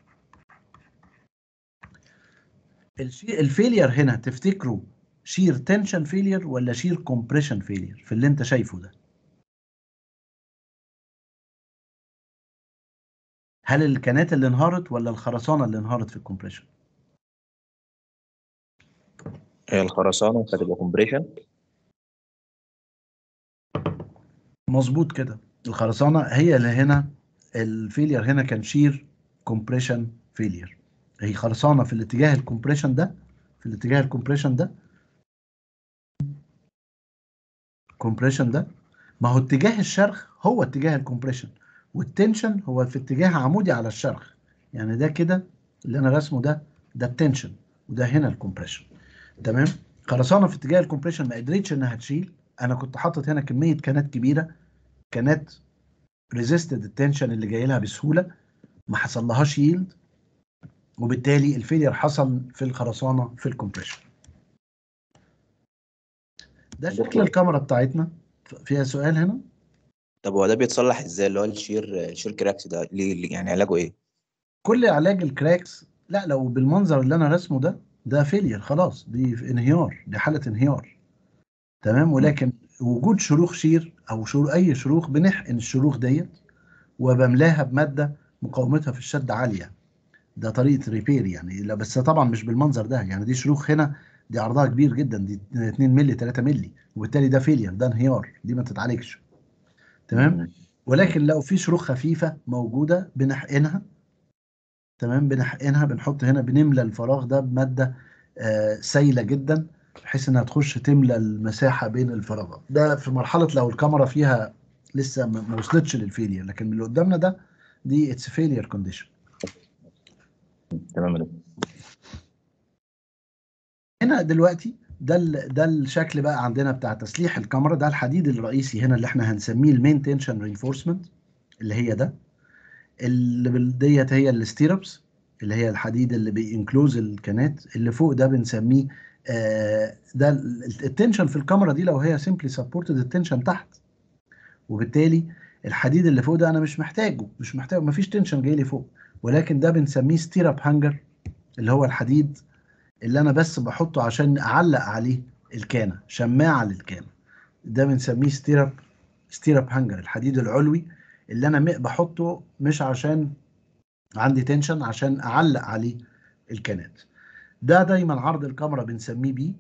الشي... الفيلير هنا تفتكروا شير تنشن فيلير ولا شير كومبريشن فيلير في اللي انت شايفه ده هل الكنات اللي انهارت ولا الخرسانه اللي انهارت في الكومبريشن هي الخرسانة هتبقى كومبريشن مظبوط كده الخرسانه هي اللي هنا الفيلير هنا كان شير كومبريشن فيلير هي خرسانه في الاتجاه الكومبريشن ده في الاتجاه الكومبريشن ده كومبريشن ده ما هو اتجاه الشرخ هو اتجاه الكومبريشن والتنشن هو في اتجاه عمودي على الشرخ يعني ده كده اللي انا رسمه ده ده التنشن وده هنا الكومبريشن تمام خرسانه في اتجاه الكومبريشن ما قدرتش انها تشيل انا كنت حاطط هنا كميه كانات كبيره كانات ريزيستد التنشن اللي جاي لها بسهوله ما حصلهاش ييلد وبالتالي الفيلير حصل في الخرسانه في الكومبريشن ده شكل دكتور. الكاميرا بتاعتنا فيها سؤال هنا طب هو ده بيتصلح ازاي اللي هو الشير الشير كراكس ده ليه ليه- يعني علاجه ايه؟ كل علاج الكراكس لا لو بالمنظر اللي انا رسمه ده ده فيلير خلاص دي في انهيار دي حاله انهيار تمام ولكن وجود شروخ شير او شروخ اي شروخ بنحقن الشروخ ديت وبملاها بماده مقاومتها في الشد عاليه ده طريقه ريبير يعني لا بس طبعا مش بالمنظر ده يعني دي شروخ هنا دي عرضها كبير جدا دي 2 مللي 3 مللي وبالتالي ده فيلير ده انهيار دي ما تتعالجش تمام ولكن لو في شروخ خفيفه موجوده بنحقنها تمام بنحقنها بنحط هنا بنملى الفراغ ده بماده آه سايله جدا بحيث انها تخش تملى المساحه بين الفراغات ده في مرحله لو الكاميرا فيها لسه ما ما وصلتش للفيلير لكن من اللي قدامنا ده دي اتس فيلير كونديشن تمام يا دكتور هنا دلوقتي ده ال- ده الشكل بقى عندنا بتاع تسليح الكاميرا ده الحديد الرئيسي هنا اللي احنا هنسميه المين تنشن رينفورسمنت اللي هي ده اللي بال- ديت هي الستيربس اللي هي الحديد اللي بينكلوز الكانات اللي فوق ده بنسميه آه ده ال- التنشن في الكاميرا دي لو هي سيمبلي سبورتد التنشن تحت وبالتالي الحديد اللي فوق ده انا مش محتاجه مش محتاج مفيش تنشن جاي لي فوق ولكن ده بنسميه ستيرب هانجر اللي هو الحديد اللي انا بس بحطه عشان اعلق عليه الكانه شماعه للكانه ده بنسميه ستيرب ستيرب هانجر الحديد العلوي اللي انا م- بحطه مش عشان عندي تنشن عشان اعلق عليه الكانات ده دايما عرض الكاميرا بنسميه بيه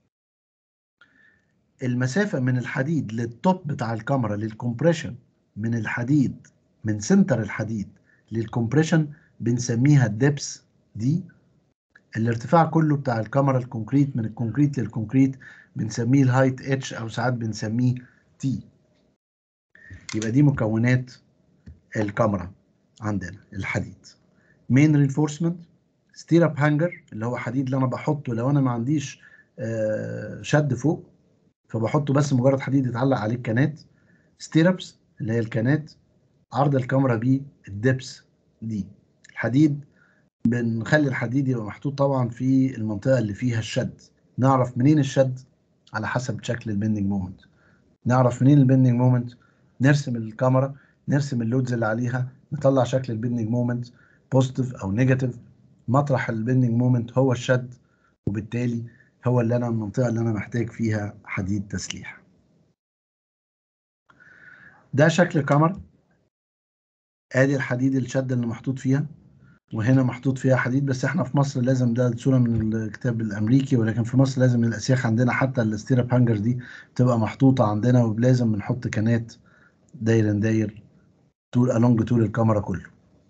المسافه من الحديد للتوب بتاع الكاميرا للكمبريشن من الحديد من سنتر الحديد للكمبريشن بنسميها الدبس دي الارتفاع كله بتاع الكاميرا الكونكريت من الكونكريت للكونكريت بنسميه الهايت اتش او ساعات بنسميه تي يبقى دي مكونات الكاميرا عندنا الحديد مين رينفورسمنت ستيراب هانجر اللي هو حديد اللي انا بحطه لو انا ما عنديش آه، شد فوق فبحطه بس مجرد حديد يتعلق عليه الكانات ستيرابس اللي هي الكانات عرض الكاميرا بيه الدبس دي الحديد بنخلي الحديد يبقى محطوط طبعا في المنطقه اللي فيها الشد نعرف منين الشد على حسب شكل البندنج مومنت نعرف منين البندنج مومنت نرسم الكاميرا نرسم اللودز اللي عليها نطلع شكل البندنج مومنت بوزيتيف او نيجاتيف مطرح البندنج مومنت هو الشد وبالتالي هو اللي انا المنطقه اللي انا محتاج فيها حديد تسليح ده شكل الكاميرا ادي الحديد الشد اللي محطوط فيها وهنا محطوط فيها حديد بس احنا في مصر لازم ده صوره من الكتاب الامريكي ولكن في مصر لازم الاسياخ عندنا حتى الستيراب هانجرز دي تبقى محطوطه عندنا ولازم بنحط كانات داير داير طول الونج طول الكاميرا كله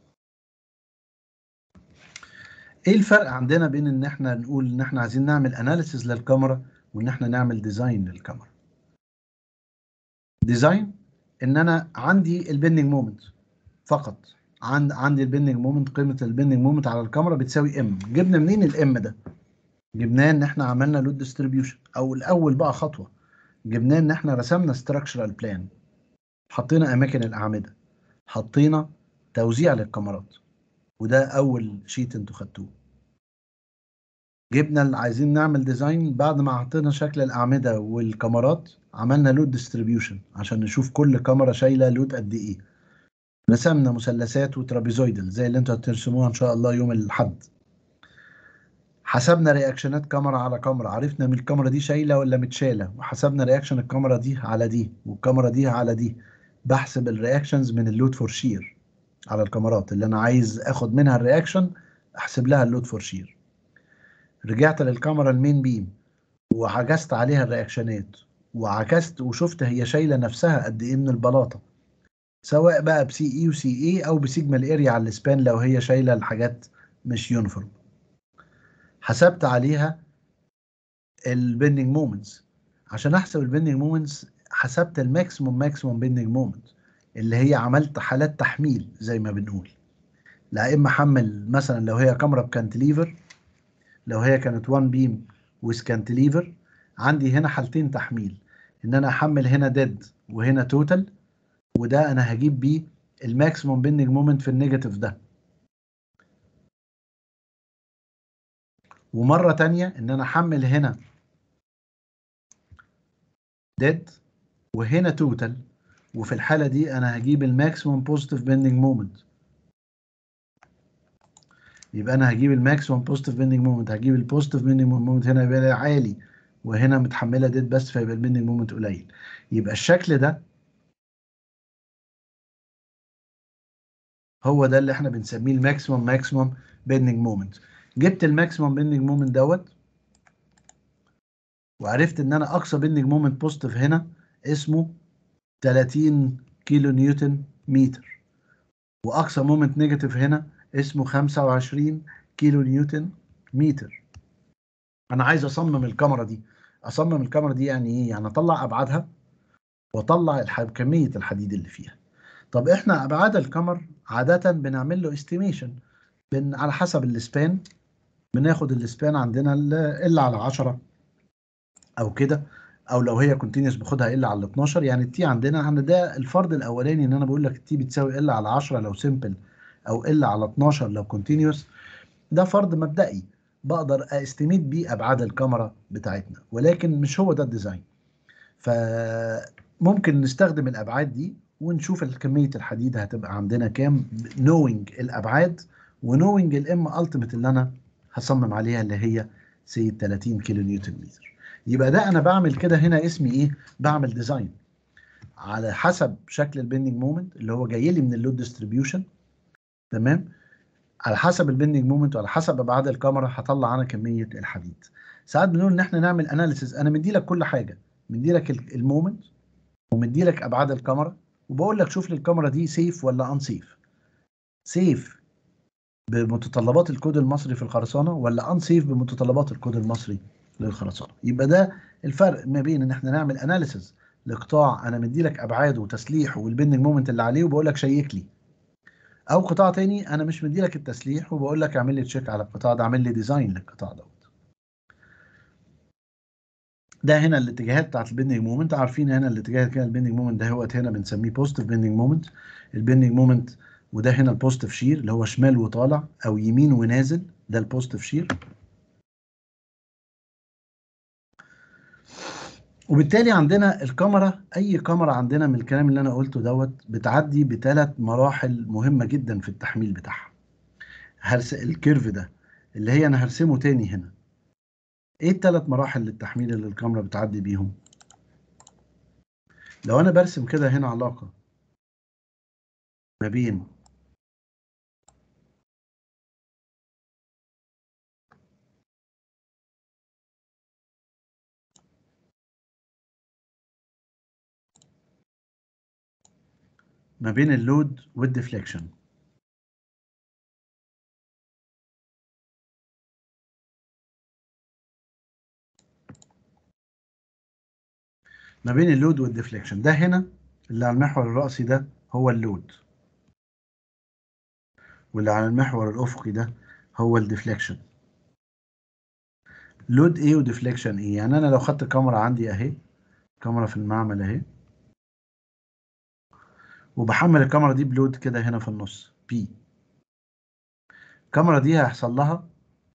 ايه الفرق عندنا بين ان احنا نقول ان احنا عايزين نعمل اناليسيز للكاميرا وان احنا نعمل ديزاين للكاميرا ديزاين ان انا عندي البندنج مومنت فقط عند عندي البندنج مومنت قيمه البندنج مومنت على الكاميرا بتساوي ام جبنا منين الام ده جبناه ان احنا عملنا لود ديستريبيوشن او الاول بقى خطوه جبناه ان احنا رسمنا ستراكشرال بلان حطينا اماكن الاعمده حطينا توزيع للكاميرات وده اول شيت انتوا خدتوه جبنا اللي عايزين نعمل ديزاين بعد ما حطينا شكل الاعمده والكاميرات عملنا لود ديستريبيوشن عشان نشوف كل كاميرا شايله لود قد ايه رسمنا مثلثات وترابيزويدال زي اللي انتوا هترسموها ان شاء الله يوم الاحد حسبنا رياكشنات كاميرا على كاميرا عرفنا من الكاميرا دي شايله ولا متشاله وحسبنا رياكشن الكاميرا دي على دي والكاميرا دي على دي بحسب الرياكشنز من اللود فور شير على الكاميرات اللي انا عايز اخد منها الرياكشن احسب لها اللود فور شير رجعت للكاميرا المين بيم وعكست عليها الرياكشنات وعكست وشفت هي شايله نفسها قد ايه من البلاطه سواء بقى بسي اي وسي اي او بسيجما اريا على السبان لو هي شايله الحاجات مش يونيفورم حسبت عليها البندنج مومنتس عشان احسب البندنج مومنتس حسبت الماكسيموم ماكسيموم بندنج مومنت اللي هي عملت حالات تحميل زي ما بنقول لا اما احمل مثلا لو هي كاميرا بكانتليفر لو هي كانت 1 بيم وسكانتليفر عندي هنا حالتين تحميل ان انا احمل هنا ديد وهنا توتال وده انا هجيب بيه الماكسيموم بندنج مومنت في النيجاتيف ده ومره تانية ان انا احمل هنا ديد وهنا توتال وفي الحاله دي انا هجيب الماكسيموم بوزيتيف بندنج مومنت يبقى انا هجيب الماكسيموم بوزيتيف بندنج مومنت هجيب البوزيتيف بندنج مومنت هنا يبقى عالي وهنا متحمله ديد بس فيبقى البندنج مومنت قليل يبقى الشكل ده هو ده اللي احنا بنسميه الماكسيموم ماكسيموم بندنج مومنت جبت الماكسيموم بندنج مومنت دوت وعرفت ان انا اقصى بندنج مومنت بوزيتيف هنا اسمه 30 كيلو نيوتن متر واقصى مومنت نيجاتيف هنا اسمه 25 كيلو نيوتن متر انا عايز اصمم الكاميرا دي اصمم الكاميرا دي يعني ايه يعني اطلع ابعادها واطلع الح... كميه الحديد اللي فيها طب احنا ابعاد الكاميرا عاده بنعمل له استيميشن بن... على حسب السبان بناخد السبان عندنا ال على 10 او كده او لو هي كونتينوس باخدها ال على 12 يعني التي عندنا عند ده الفرض الاولاني ان انا بقول لك التي بتساوي ال على 10 لو سمبل او ال على 12 لو كونتينوس ده فرض مبدئي بقدر استميت بيه ابعاد الكاميرا بتاعتنا ولكن مش هو ده الديزاين فممكن نستخدم الابعاد دي ونشوف كميه الحديد هتبقى عندنا كام نوينج الابعاد ونوينج الام التيميت اللي انا هصمم عليها اللي هي سي 30 كيلو نيوتن متر يبقى ده انا بعمل كده هنا اسمي ايه بعمل ديزاين على حسب شكل البندنج مومنت اللي هو جاي لي من اللود ديستريبيوشن تمام على حسب البندنج مومنت وعلى حسب ابعاد الكاميرا هطلع انا كميه الحديد ساعات بنقول ان احنا نعمل اناليسيز انا مدي لك كل حاجه مدي لك المومنت ومدي لك ابعاد الكاميرا وبقول لك شوف لي الكاميرا دي سيف ولا ان سيف سيف بمتطلبات الكود المصري في الخرسانه ولا ان سيف بمتطلبات الكود المصري للخرسانه يبقى ده الفرق ما بين ان احنا نعمل اناليسيز لقطاع انا مدي لك ابعاده وتسليحه والبندنج مومنت اللي عليه وبقول لك شيك لي او قطاع تاني انا مش مدي لك التسليح وبقول لك اعمل لي تشيك على القطاع ده اعمل لي ديزاين للقطاع دوت ده هنا الاتجاهات بتاعت البندنج مومنت عارفين هنا الاتجاه كده البندنج مومنت ده هو هنا بنسميه بوزيتيف بندنج مومنت البندنج مومنت وده هنا البوزيتيف شير اللي هو شمال وطالع او يمين ونازل ده البوزيتيف شير وبالتالي عندنا الكاميرا اي كاميرا عندنا من الكلام اللي انا قلته دوت بتعدي بثلاث مراحل مهمه جدا في التحميل بتاعها هرس الكيرف ده اللي هي انا هرسمه تاني هنا ايه الثلاث مراحل للتحميل اللي الكاميرا بتعدي بيهم لو انا برسم كده هنا علاقه ما بين ما بين اللود والديفليكشن ما بين اللود والديفليكشن ده هنا اللي على المحور الرأسي ده هو اللود واللي على المحور الأفقي ده هو الديفليكشن لود ايه وديفليكشن ايه يعني انا لو خدت كاميرا عندي اهي كاميرا في المعمل اهي وبحمل الكاميرا دي بلود كده هنا في النص بي الكاميرا دي هيحصل لها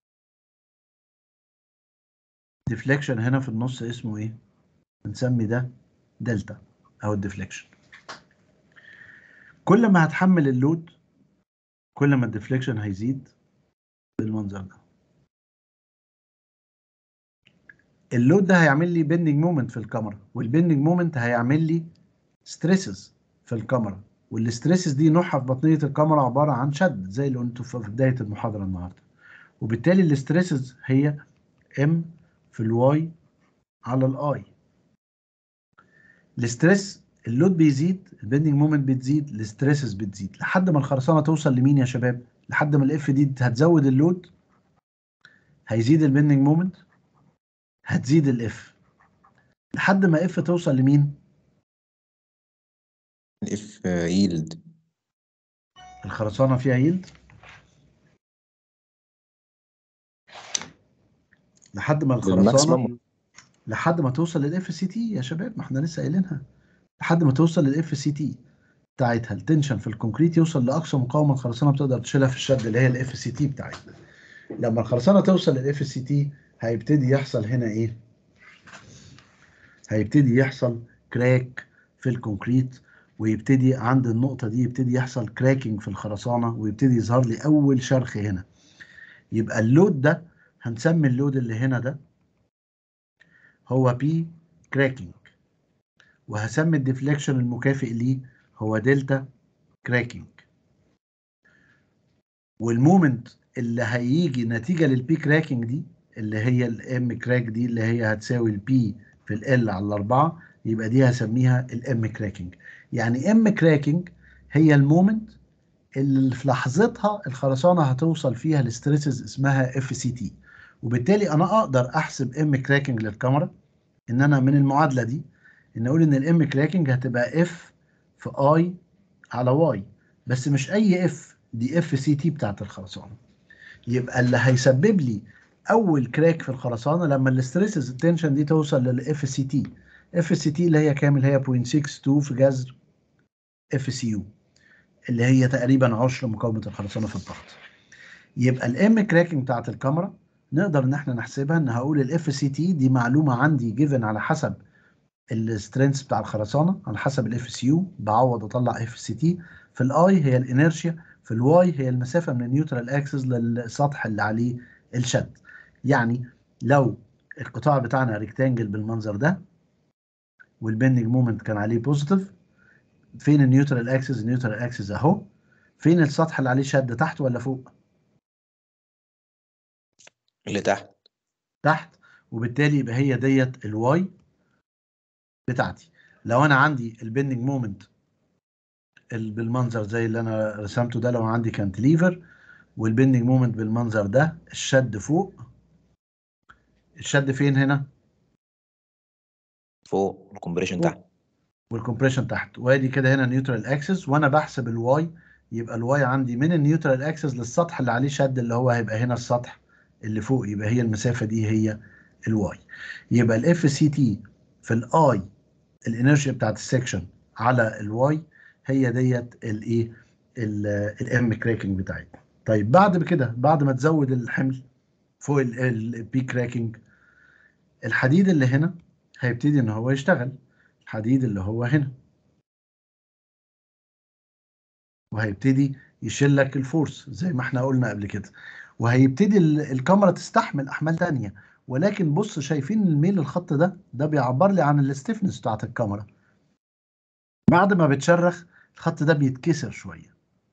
ديفليكشن هنا في النص اسمه ايه بنسمي ده دلتا او الديفليكشن كل ما هتحمل اللود كل ما الديفليكشن هيزيد بالمنظر ده اللود ده هيعمل لي بيندنج مومنت في الكاميرا والبيندنج مومنت هيعمل لي ستريسز في الكاميرا والستريسز دي نوعها في بطنيه الكاميرا عباره عن شد زي اللي قلته في بدايه المحاضره النهارده وبالتالي الستريسز هي ام في الواي على الاي الستريس اللود بيزيد البندنج مومنت بتزيد الستريسز بتزيد لحد ما الخرسانه توصل لمين يا شباب لحد ما الاف دي هتزود اللود هيزيد البندنج مومنت هتزيد الاف لحد ما اف توصل لمين الاف ييلد الخرسانه فيها يلد لحد ما الخرسانه بالماكسيمم لحد ما توصل للاف سي تي يا شباب ما احنا لسه قايلينها لحد ما توصل للاف سي تي بتاعتها التنشن في الكونكريت يوصل لاقصى مقاومه الخرسانه بتقدر تشيلها في الشد اللي هي الاف سي تي بتاعتنا لما الخرسانه توصل للاف سي تي هيبتدي يحصل هنا ايه هيبتدي يحصل كراك في الكونكريت ويبتدي عند النقطه دي يبتدي يحصل كراكنج في الخرسانه ويبتدي يظهر لي اول شرخ هنا يبقى اللود ده هنسمي اللود اللي هنا ده هو بي كراكنج وهسمي الديفليكشن المكافئ ليه هو دلتا كراكنج والمومنت اللي هيجي نتيجه للبي كراكنج دي اللي هي الام كراك دي اللي هي هتساوي البي في ال على الأربعة يبقى دي هسميها الام كراكنج يعني ام كراكنج هي المومنت اللي في لحظتها الخرسانه هتوصل فيها لستريسز اسمها اف سي تي وبالتالي انا اقدر احسب ام كراكنج للكاميرا ان انا من المعادله دي ان اقول ان الام كراكنج هتبقى اف في اي على واي بس مش اي اف دي اف سي تي بتاعت الخرسانه يبقى اللي هيسبب لي اول كراك في الخرسانه لما الاستريسز التنشن دي توصل للاف سي تي اف سي تي اللي هي كامل هي 0.62 في جذر اف سي يو اللي هي تقريبا عشر مقاومه الخرسانه في الضغط يبقى الام كراكنج بتاعت الكاميرا نقدر ان احنا نحسبها ان هقول الاف سي تي دي معلومه عندي جيفن على حسب السترينث بتاع الخرسانه على حسب الاف سي يو بعوض اطلع اف سي تي في الاي هي الانيرشيا في الواي هي المسافه من النيوترال اكسس للسطح اللي عليه الشد يعني لو القطاع بتاعنا ريكتانجل بالمنظر ده والبندنج مومنت كان عليه بوزيتيف فين النيوترال اكسس النيوترال اكسس اهو فين السطح اللي عليه شد تحت ولا فوق اللي تحت تحت وبالتالي يبقى هي ديت الواي بتاعتي لو انا عندي البندنج مومنت بالمنظر زي اللي انا رسمته ده لو عندي كانتليفر والبندنج مومنت بالمنظر ده الشد فوق الشد فين هنا فوق الكومبريشن فوق. تحت والكمبريشن تحت وادي كده هنا نيوترال اكسس وانا بحسب الواي يبقى الواي عندي من النيوترال اكسس للسطح اللي عليه شد اللي هو هيبقى هنا السطح اللي فوق يبقى هي المسافه دي هي الواي يبقى الاف سي تي في الاي الانرجي بتاعت السكشن على الواي هي ديت الايه الام كراكنج بتاعتنا طيب بعد كده بعد ما تزود الحمل فوق البي كراكنج الحديد اللي هنا هيبتدي ان هو يشتغل الحديد اللي هو هنا وهيبتدي يشيل لك الفورس زي ما احنا قلنا قبل كده وهيبتدي ال- الكاميرا تستحمل احمال تانية ولكن بص شايفين الميل الخط ده ده بيعبر لي عن الاستفنس بتاعت الكاميرا بعد ما بتشرخ الخط ده بيتكسر شويه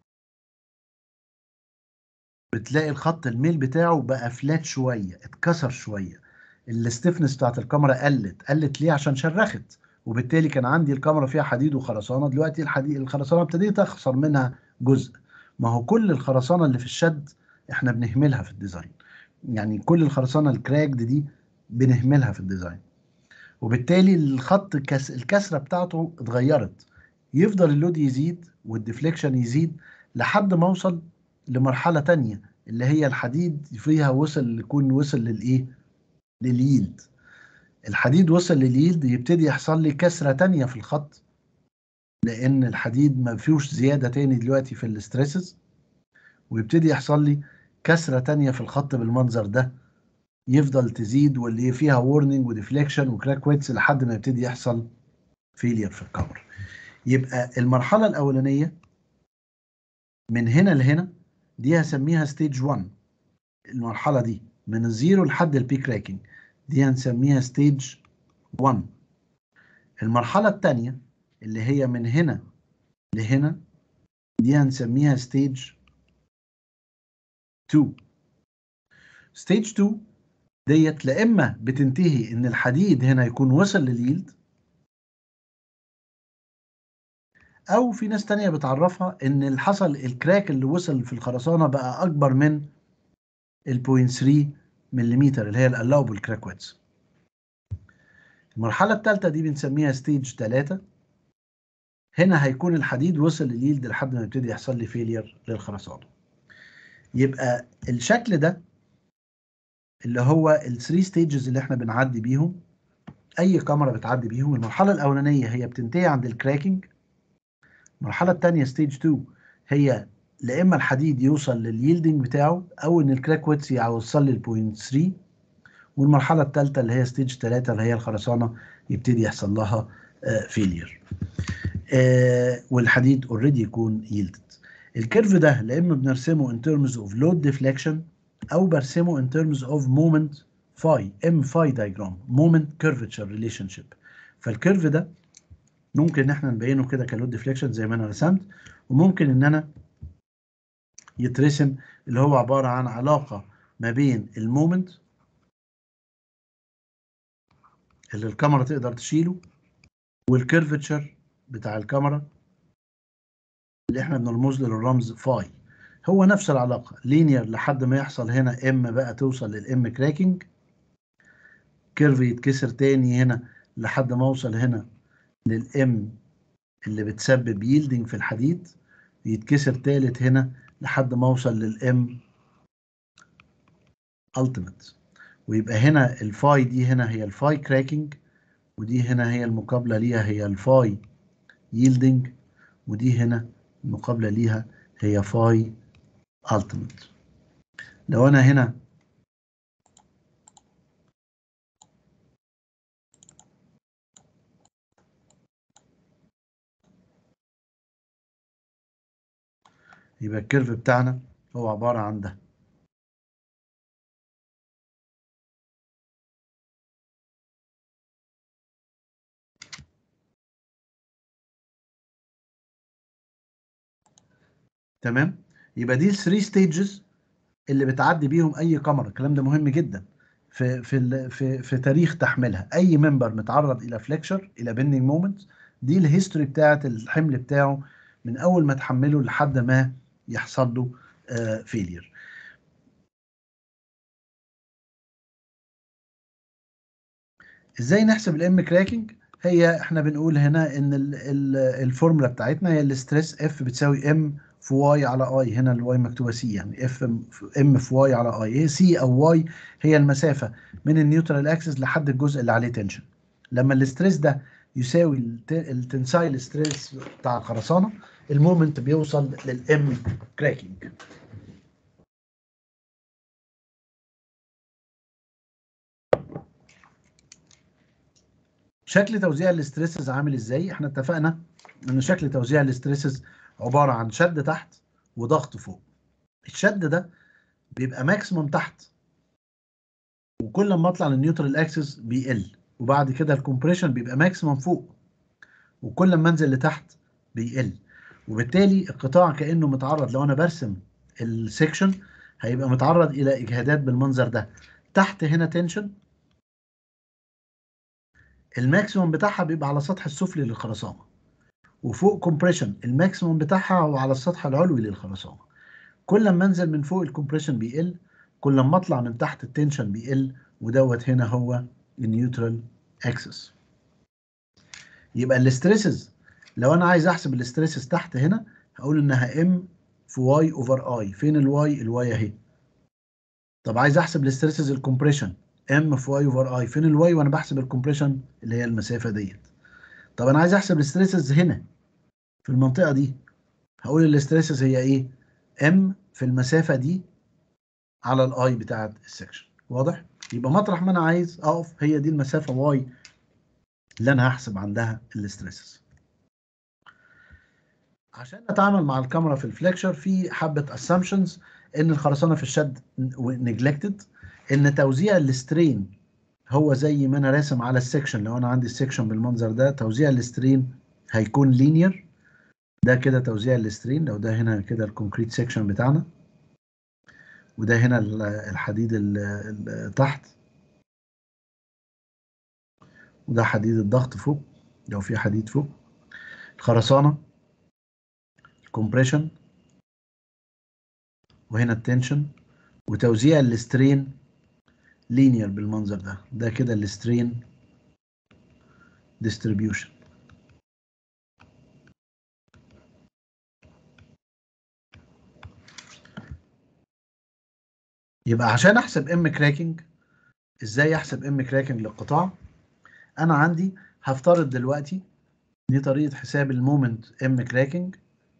بتلاقي الخط الميل بتاعه بقى فلات شويه اتكسر شويه الاستفنس بتاعت الكاميرا قلت قلت ليه عشان شرخت وبالتالي كان عندي الكاميرا فيها حديد وخرسانه دلوقتي الحديد الخرسانه ابتديت اخسر منها جزء ما هو كل الخرسانه اللي في الشد احنا بنهملها في الديزاين يعني كل الخرسانه الكراكد دي بنهملها في الديزاين وبالتالي الخط كس الكسره بتاعته اتغيرت يفضل اللود يزيد والديفليكشن يزيد لحد ما اوصل لمرحله تانية اللي هي الحديد فيها وصل يكون وصل للايه لليلد الحديد وصل لليلد يبتدي يحصل لي كسره تانية في الخط لان الحديد ما فيهوش زياده تاني دلوقتي في الاستريسز ويبتدي يحصل لي كسره تانية في الخط بالمنظر ده يفضل تزيد واللي فيها وورنينج وديفليكشن وكراك ويتس لحد ما يبتدي يحصل فيلير في الكاميرا يبقى المرحله الاولانيه من هنا لهنا دي هسميها ستيج 1 المرحله دي من الزيرو لحد البيك راكنج دي هنسميها ستيج 1 المرحله الثانيه اللي هي من هنا لهنا دي هنسميها ستيج 2 ستيج 2 ديت لا اما بتنتهي ان الحديد هنا يكون وصل لليلد او في ناس تانية بتعرفها ان اللي حصل الكراك اللي وصل في الخرسانه بقى اكبر من ال 0.3 ملم اللي هي الالاوبل كراك ويدز المرحله الثالثه دي بنسميها ستيج 3 هنا هيكون الحديد وصل لليلد لحد ما يبتدي يحصل لي فيلير للخرسانه يبقى الشكل ده اللي هو الثري ستيجز اللي احنا بنعدي بيهم اي كاميرا بتعدي بيهم المرحله الاولانيه هي بتنتهي عند الكراكنج المرحله الثانيه ستيج 2 هي لا اما الحديد يوصل لليلدنج بتاعه او ان الكراك ويتس يوصل للبوينت 3 والمرحله الثالثه اللي هي ستيج 3 اللي هي الخرسانه يبتدي يحصل لها فيلير والحديد اوريدي يكون يلدد الكيرف ده لا اما بنرسمه in terms of load deflection او برسمه in terms of moment phi m phi diagram moment curvature relationship فالكيرف ده ممكن ان احنا نبينه كده كلود ديفليكشن زي ما انا رسمت وممكن ان انا يترسم اللي هو عباره عن علاقه ما بين المومنت اللي الكاميرا تقدر تشيله والكيرفتشر بتاع الكاميرا اللي احنا بنرمز له الرمز فاي هو نفس العلاقه لينير لحد ما يحصل هنا ام بقى توصل للام كراكنج كيرف يتكسر تاني هنا لحد ما اوصل هنا للام اللي بتسبب ييلدنج في الحديد يتكسر تالت هنا لحد ما اوصل للام التيميت ويبقى هنا الفاي دي هنا هي الفاي كراكنج ودي هنا هي المقابله ليها هي الفاي ييلدنج ودي هنا المقابله ليها هي فاي التيميت لو انا هنا يبقى الكيرف بتاعنا هو عبارة عن ده تمام يبقى دي 3 ستيجز اللي بتعدي بيهم اي كاميرا الكلام ده مهم جدا في في ال- في في تاريخ تحميلها اي ممبر متعرض الى فليكشر الى بيندنج مومنت دي الهيستوري بتاعه الحمل بتاعه من اول ما تحمله لحد ما يحصل له فيلير ازاي نحسب الام كراكنج هي احنا بنقول هنا ان ال- ال- الفورمولا بتاعتنا هي الاستريس اف بتساوي ام في واي على اي هنا الواي مكتوبه سي يعني اف ام في واي على اي هي سي او واي هي المسافه من النيوترال اكسس لحد الجزء اللي عليه تنشن لما الاستريس ده يساوي الت- التنسايل ستريس بتاع الخرسانه المومنت بيوصل للام كراكنج شكل توزيع الاستريسز عامل ازاي احنا اتفقنا ان شكل توزيع الاستريسز عباره عن شد تحت وضغط فوق الشد ده بيبقى ماكسيموم تحت وكل ما اطلع للنيوترال اكسس بيقل وبعد كده الكومبريشن بيبقى ماكسيموم فوق وكل ما انزل لتحت بيقل وبالتالي القطاع كانه متعرض لو انا برسم السكشن هيبقى متعرض الى اجهادات بالمنظر ده تحت هنا تنشن الماكسيموم بتاعها بيبقى على السطح السفلي للخرسانه وفوق كومبريشن الماكسيموم بتاعها هو على السطح العلوي للخرسانه كل ما انزل من فوق الكومبريشن بيقل كل ما اطلع من تحت التنشن بيقل ودوت هنا هو النيوترال اكسس يبقى الاستريسز لو انا عايز احسب الاستريسز تحت هنا هقول انها ام في واي اوفر اي فين الواي الواي اهي طب عايز احسب الاستريسز الكومبريشن ام في واي اوفر اي فين الواي وانا بحسب الكومبريشن اللي هي المسافه ديت طب انا عايز احسب الاستريسز هنا في المنطقه دي هقول الاستريسز هي ايه ام في المسافه دي على الاي بتاعه السكشن واضح يبقى مطرح ما انا عايز اقف هي دي المسافه واي اللي انا هحسب عندها الاستريسز عشان نتعامل مع الكاميرا في الفليكشر في حبه اسامبشنز ان الخرسانه في الشد نجلكتد ان توزيع السترين هو زي ما انا راسم على السكشن لو انا عندي السكشن بالمنظر ده توزيع السترين هيكون لينير ده كده توزيع السترين لو ده هنا كده الكونكريت سكشن بتاعنا وده هنا ال- الحديد ال- ال- تحت وده حديد الضغط فوق لو في حديد فوق الخرسانة كومبريشن وهنا التنشن وتوزيع السترين لينير بالمنظر ده ده كده السترين ديستريبيوشن يبقى عشان احسب ام كراكنج ازاي احسب ام كراكنج للقطاع انا عندي هفترض دلوقتي دي طريقه حساب المومنت ام كراكنج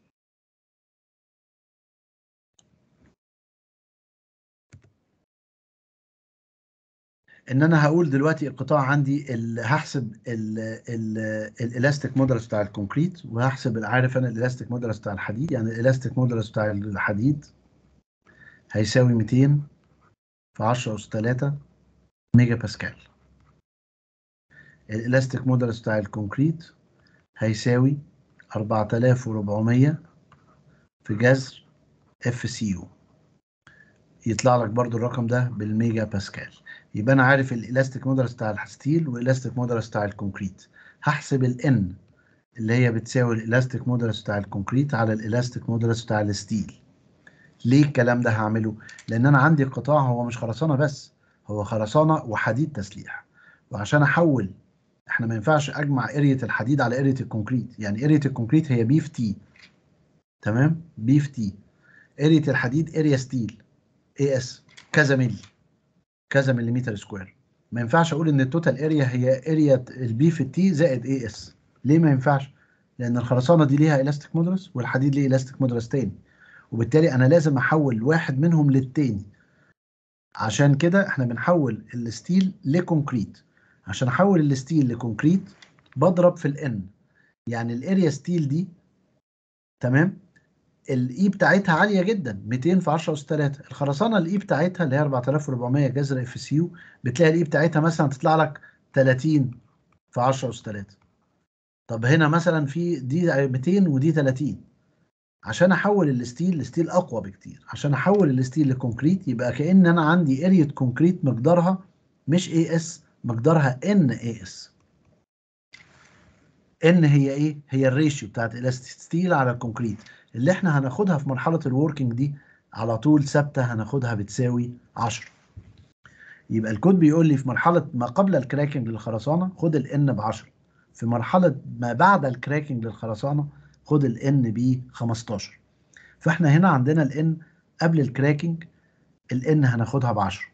ان انا هقول دلوقتي القطاع عندي ال- هحسب الالاستيك مودولس بتاع الكونكريت وهحسب عارف انا الالاستيك مودولس بتاع الحديد يعني الالاستيك مودولس بتاع الحديد هيساوي 200 في 10 أس 3 ميجا باسكال الالاستيك مودولس بتاع الكونكريت هيساوي 4400 في جذر اف سي يو يطلع لك برضو الرقم ده بالميجا باسكال يبقى انا عارف الالاستيك مودولس بتاع الستيل والالاستيك مودولس بتاع الكونكريت هحسب الان اللي هي بتساوي الالاستيك مودولس بتاع الكونكريت على الالاستيك مودولس بتاع الستيل ليه الكلام ده هعمله لان انا عندي قطاع هو مش خرسانه بس هو خرسانه وحديد تسليح وعشان احول احنا ما ينفعش اجمع ارية الحديد على ارية الكونكريت يعني ارية الكونكريت هي بي في تي تمام بي في تي ارية الحديد اريا ستيل اي اس كذا ملي كذا مليمتر سكوير ما ينفعش اقول ان التوتال اريا هي اريا البي في التي زائد اي اس ليه ما ينفعش لان الخرسانه دي ليها الاستيك مودولس والحديد ليه الاستيك مودولس تاني وبالتالي انا لازم احول واحد منهم للتاني عشان كده احنا بنحول الستيل لكونكريت عشان احول الستيل لكونكريت بضرب في الان يعني الاريا ستيل دي تمام الاي بتاعتها عاليه جدا 200 في 10 اس 3 الخرسانه الاي بتاعتها اللي هي 4400 جذر اف سي يو بتلاقي الاي بتاعتها مثلا تطلع لك 30 في 10 اس 3 طب هنا مثلا في دي 200 ودي 30 عشان احول الستيل لستيل اقوى بكتير عشان احول الستيل لكونكريت يبقى كأن انا عندي اريا كونكريت مقدارها مش اي اس مقدارها ان اي اس ان هي ايه هي الريشيو بتاعت الاستيل على الكونكريت اللي احنا هناخدها في مرحله الوركينج دي على طول ثابته هناخدها بتساوي 10 يبقى الكود بيقول لي في مرحله ما قبل الكراكنج للخرسانه خد الان ب 10 في مرحله ما بعد الكراكنج للخرسانه خد الان ب 15 فاحنا هنا عندنا الان قبل الكراكنج الان هناخدها ب 10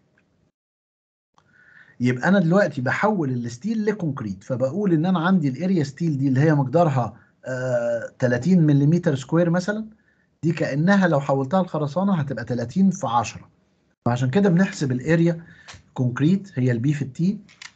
يبقى انا دلوقتي بحول الستيل لكونكريت فبقول ان انا عندي الاريا ستيل دي اللي هي مقدارها آه 30 ملم سكوير مثلا دي كانها لو حولتها لخرسانه هتبقى 30 في 10 فعشان كده بنحسب الاريا كونكريت هي البي في التي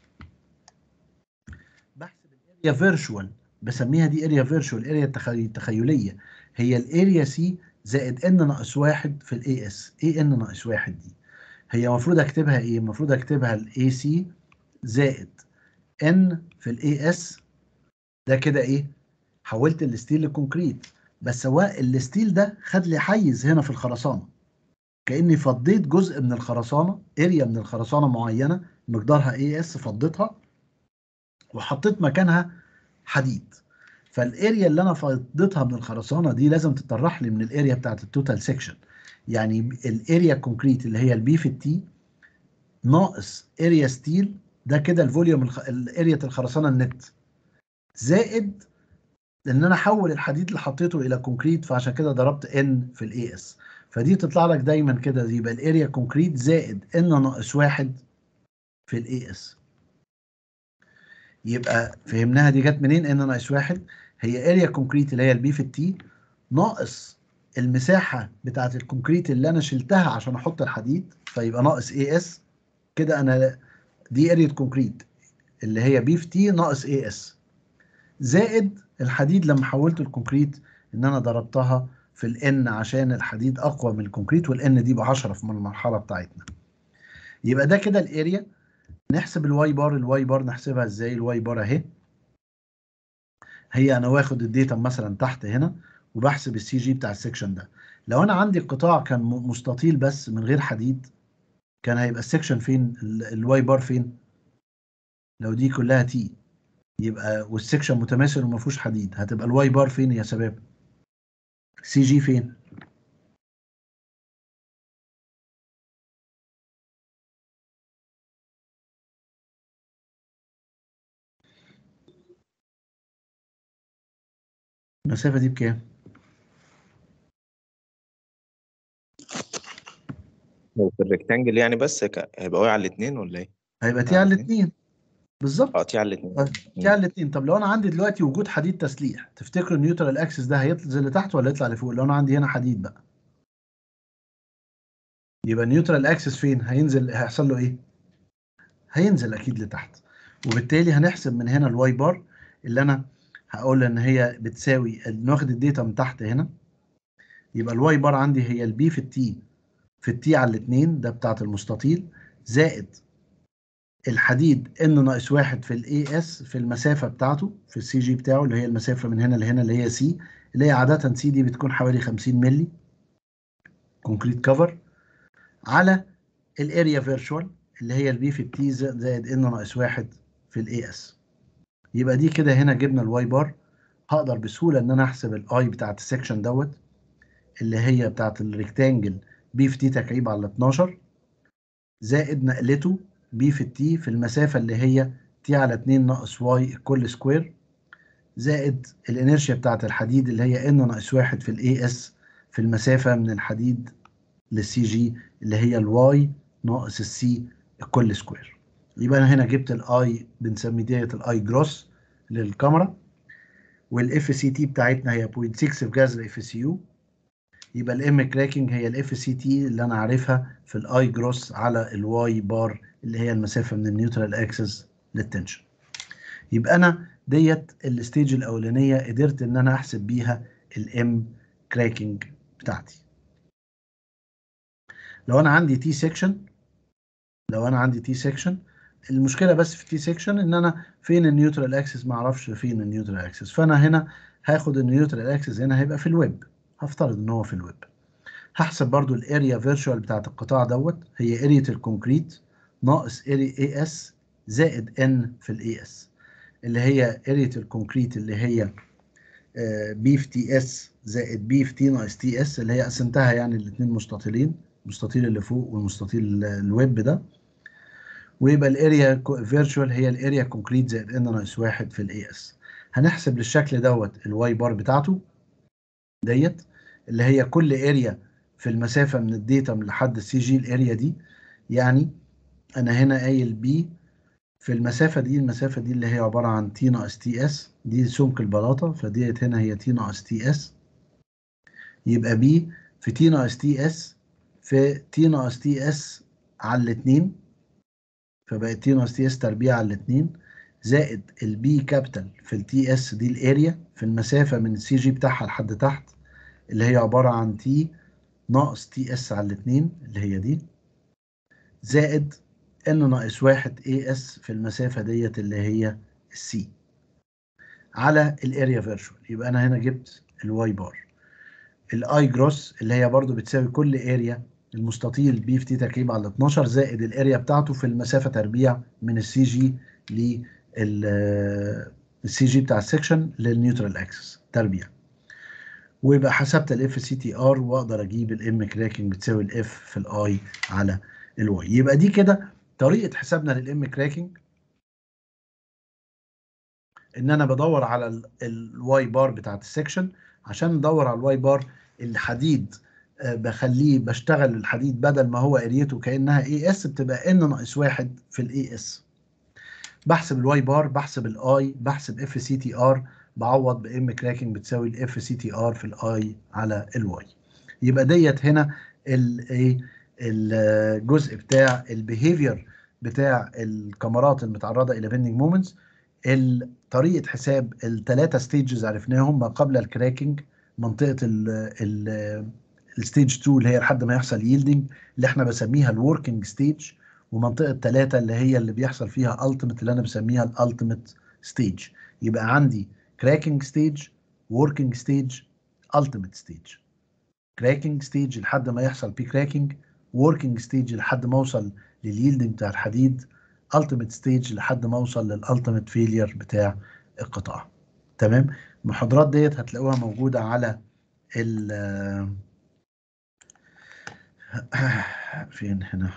بحسب الاريا فيرشوال بسميها دي اريا فيرشوال اريا التخيليه هي الاريا سي زائد ان ناقص واحد في الاي اس ايه ان ناقص واحد دي هي المفروض اكتبها ايه المفروض اكتبها الاي سي زائد ان في الاي اس ده كده ايه حولت الستيل لكونكريت بس هو الستيل ده خد لي حيز هنا في الخرسانه كاني فضيت جزء من الخرسانه اريا من الخرسانه معينه مقدارها اي اس فضيتها وحطيت مكانها حديد فالاريا اللي انا فضيتها من الخرسانه دي لازم تطرح لي من الاريا بتاعت التوتال سيكشن يعني الاريا كونكريت اللي هي البي في التي ناقص اريا ستيل ده كده الفوليوم الخ... الاريا الخرسانه النت زائد ان انا احول الحديد اللي حطيته الى كونكريت فعشان كده ضربت ان في الاي اس فدي تطلع لك دايما كده يبقى الاريا كونكريت زائد ان ناقص واحد في الاي اس يبقى فهمناها دي جت منين ان ناقص واحد هي اريا كونكريت اللي هي البي في التي ناقص المساحه بتاعه الكونكريت اللي انا شلتها عشان احط الحديد فيبقى ناقص اي اس كده انا دي اريا كونكريت اللي هي بي في تي ناقص اي اس زائد الحديد لما حولته الكونكريت ان انا ضربتها في الان عشان الحديد اقوى من الكونكريت والان دي ب 10 في المرحله بتاعتنا يبقى ده كده الاريا نحسب الواي بار الواي بار نحسبها ازاي الواي بار اهي هي انا واخد الداتا مثلا تحت هنا وبحسب السي جي بتاع السكشن ده لو انا عندي قطاع كان مستطيل بس من غير حديد كان هيبقى السكشن فين الواي بار فين لو دي كلها تي يبقى والسكشن متماثل وما فيهوش حديد هتبقى الواي بار فين يا شباب سي جي فين المسافة دي بكام؟ لو في الريكتانجل يعني بس ك- هيبقى واقع على الاثنين ولا ايه؟ هيبقى تي على الاثنين بالظبط اه تي على الاثنين تي على الاثنين طب لو انا عندي دلوقتي وجود حديد تسليح تفتكروا النيوترال اكسس ده هينزل لتحت ولا يطلع لفوق لو انا عندي هنا حديد بقى يبقى النيوترال اكسس فين هينزل هيحصل له ايه هينزل اكيد لتحت وبالتالي هنحسب من هنا الواي بار اللي انا هقول ان هي بتساوي ناخد الداتا من تحت هنا يبقى الواي بار عندي هي البي في التي في التي على الاثنين ده بتاعت المستطيل زائد الحديد ان ناقص واحد في الاي اس في المسافه بتاعته في السي جي بتاعه اللي هي المسافه من هنا لهنا اللي هي سي اللي هي عاده سي دي بتكون حوالي 50 مللي كونكريت كفر على الاريا فيرتشوال اللي هي البي في التي زائد ان ناقص واحد في الاي اس يبقى دي كده هنا جبنا الواي بار هقدر بسهوله ان انا احسب الاي بتاعت السكشن دوت اللي هي بتاعت الريكتانجل بي في تي تكعيب على 12 زائد نقلته بي في التي في المسافة اللي هي تي على 2 ناقص واي كل سكوير زائد الانرشيا بتاعت الحديد اللي هي ان ناقص واحد في الاي اس في المسافة من الحديد للسي جي اللي هي الواي ناقص السي كل سكوير يبقى انا هنا جبت الاي بنسمي ديت الاي جروس للكاميرا والاف سي تي بتاعتنا هي 0.6 في جذر اف سي يو يبقى الام كراكنج هي الاف سي تي اللي انا عارفها في الاي جروس على الواي بار اللي هي المسافه من النيوترال اكسس للتنشن يبقى انا ديت الستيج الاولانيه قدرت ان انا احسب بيها الام كراكنج بتاعتي لو انا عندي تي سيكشن لو انا عندي تي سيكشن المشكله بس في تي سيكشن ان انا فين النيوترال اكسس ما اعرفش فين النيوترال اكسس فانا هنا هاخد النيوترال اكسس هنا هيبقى في الويب هفترض ان هو في الويب هحسب برضو الاريا فيرتشوال بتاعت القطاع دوت هي اريا الكونكريت ناقص اريا اي اس زائد ان في الاي اس اللي هي اريا الكونكريت اللي هي بي في تي اس زائد بي في تي ناقص تي اس اللي هي قسمتها يعني الاثنين مستطيلين المستطيل اللي فوق والمستطيل الويب ده ويبقى الاريا فيرتشوال هي الاريا كونكريت زائد ان ناقص واحد في الاي اس هنحسب للشكل دوت الواي بار بتاعته ديت اللي هي كل اريا في المسافه من الديتم لحد السي جي الاريا دي يعني انا هنا قايل بي في المسافه دي المسافه دي اللي هي عباره عن تي ناقص تي اس دي سمك البلاطه فديت هنا هي تي ناقص تي اس يبقى بي في تي ناقص تي اس في تي ناقص تي اس على الاثنين فبقت تي ناقص تي اس تربيع على الاثنين زائد البي كابيتال في التي اس دي الاريا في المسافه من السي جي بتاعها لحد تحت اللي هي عباره عن تي ناقص تي اس على الاثنين اللي هي دي زائد ان ناقص واحد اي اس في المسافه ديت اللي هي السي على الاريا فيرتشوال يبقى انا هنا جبت الواي بار الاي جروس اللي هي برضو بتساوي كل اريا المستطيل بي في تي تركيب على 12 زائد الاريا بتاعته في المسافه تربيع من السي جي للسي جي بتاع السكشن للنيوترال اكسس تربيع ويبقى حسبت الاف سي تي ار واقدر اجيب الام كراكنج بتساوي الاف في الاي على الواي يبقى دي كده طريقه حسابنا للام كراكنج ان انا بدور على الواي بار بتاعت السكشن عشان ندور على الواي بار الحديد آه، بخليه بشتغل الحديد بدل ما هو اريته كانها اي اس بتبقى ان ناقص واحد في الاي اس بحسب الواي بار بحسب الاي بحسب اف سي تي ار بعوض بام كراكنج بتساوي الاف سي تي ار في الاي على الواي يبقى ديت هنا الايه الجزء بتاع البيهيفير بتاع الكاميرات المتعرضه الى بيندنج مومنتس طريقه حساب الثلاثه ستيجز عرفناهم ما قبل الكراكنج منطقه الستيج 2 اللي هي لحد ما يحصل ييلدنج اللي احنا بسميها الوركينج ستيج ومنطقه 3 اللي هي اللي بيحصل فيها التيميت اللي انا بسميها الالتيميت ستيج يبقى عندي كراكنج ستيج وركينج ستيج التيميت ستيج كراكنج ستيج لحد ما يحصل بي كراكنج وركينج ستيج لحد ما اوصل لليلدنج بتاع الحديد التيميت ستيج لحد ما اوصل للالتيميت فيلير بتاع القطاع تمام المحاضرات ديت هتلاقوها موجوده على ال فين هنا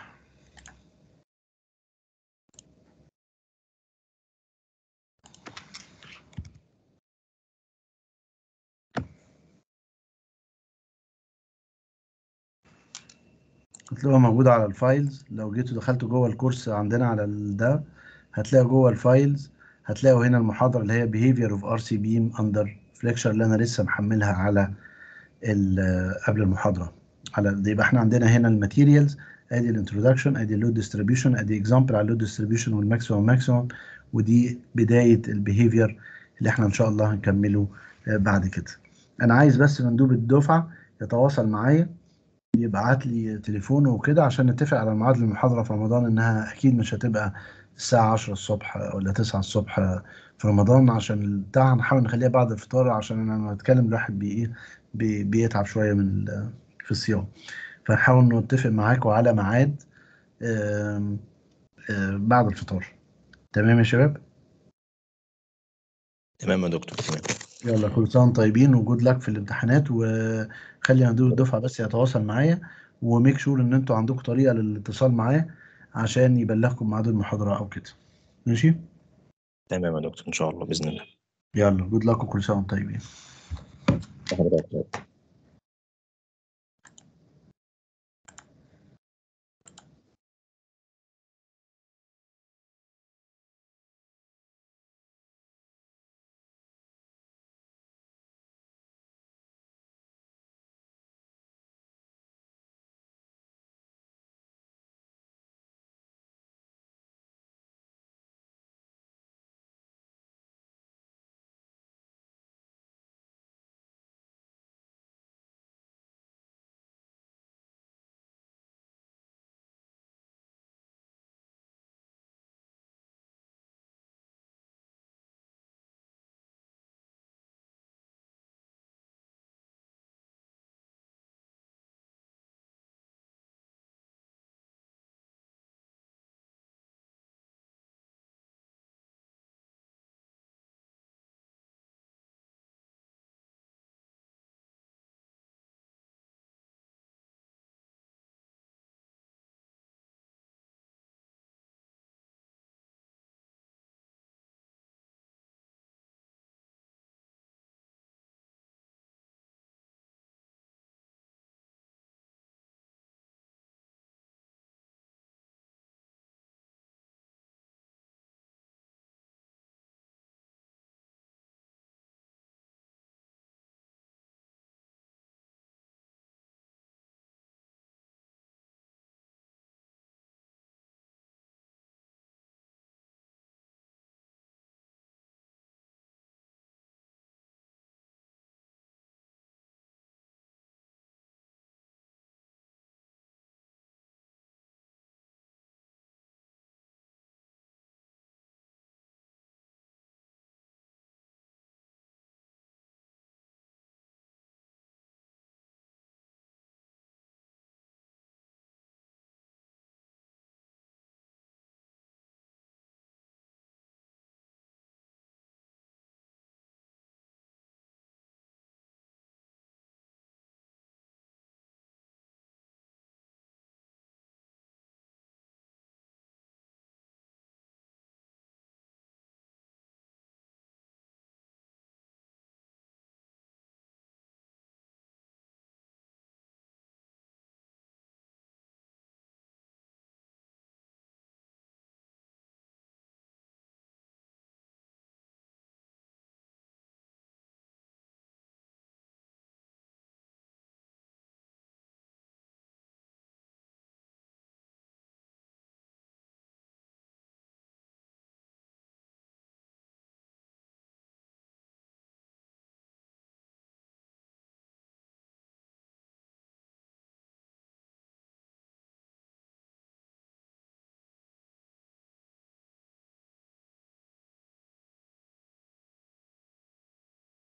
هتلاقوها موجودة على الفايلز لو جيتوا دخلتوا جوه الكورس عندنا على ال- ده هتلاقوا جوه الفايلز هتلاقوا هنا المحاضرة اللي هي behavior of RC beam under flexure اللي أنا لسه محملها على ال- قبل المحاضرة على ده يبقى احنا عندنا هنا الماتيريالز ادي الانترودكشن ادي اللود ديستريبيوشن ادي اكزامبل على اللود ديستريبيوشن والماكسيموم ماكسيموم ودي بداية البيهيفير اللي احنا ان شاء الله هنكمله آه، بعد كده انا عايز بس مندوب الدفعة يتواصل معايا يبعت لي تليفونه وكده عشان نتفق على ميعاد المحاضرة في رمضان انها اكيد مش هتبقى الساعة 10 الصبح ولا 9 الصبح في رمضان عشان البتاع هنحاول نخليها بعد الفطار عشان انا لما اتكلم الواحد بي ايه بي بيتعب شوية من ال- في الصيام فنحاول نتفق معاكم على ميعاد آم، آم، بعد الفطار تمام يا شباب تمام يا دكتور تمام يلا كل سنة وانتم طيبين وجود لك في الامتحانات وخلي مندوب الدفعة بس يتواصل معايا وميك شور ان انتوا عندكم طريقة للاتصال معاه عشان يبلغكم ميعاد المحاضرة او كده ماشي تمام يا دكتور ان شاء الله باذن الله يلا جود لك وكل سنة وانتم طيبين حضرتك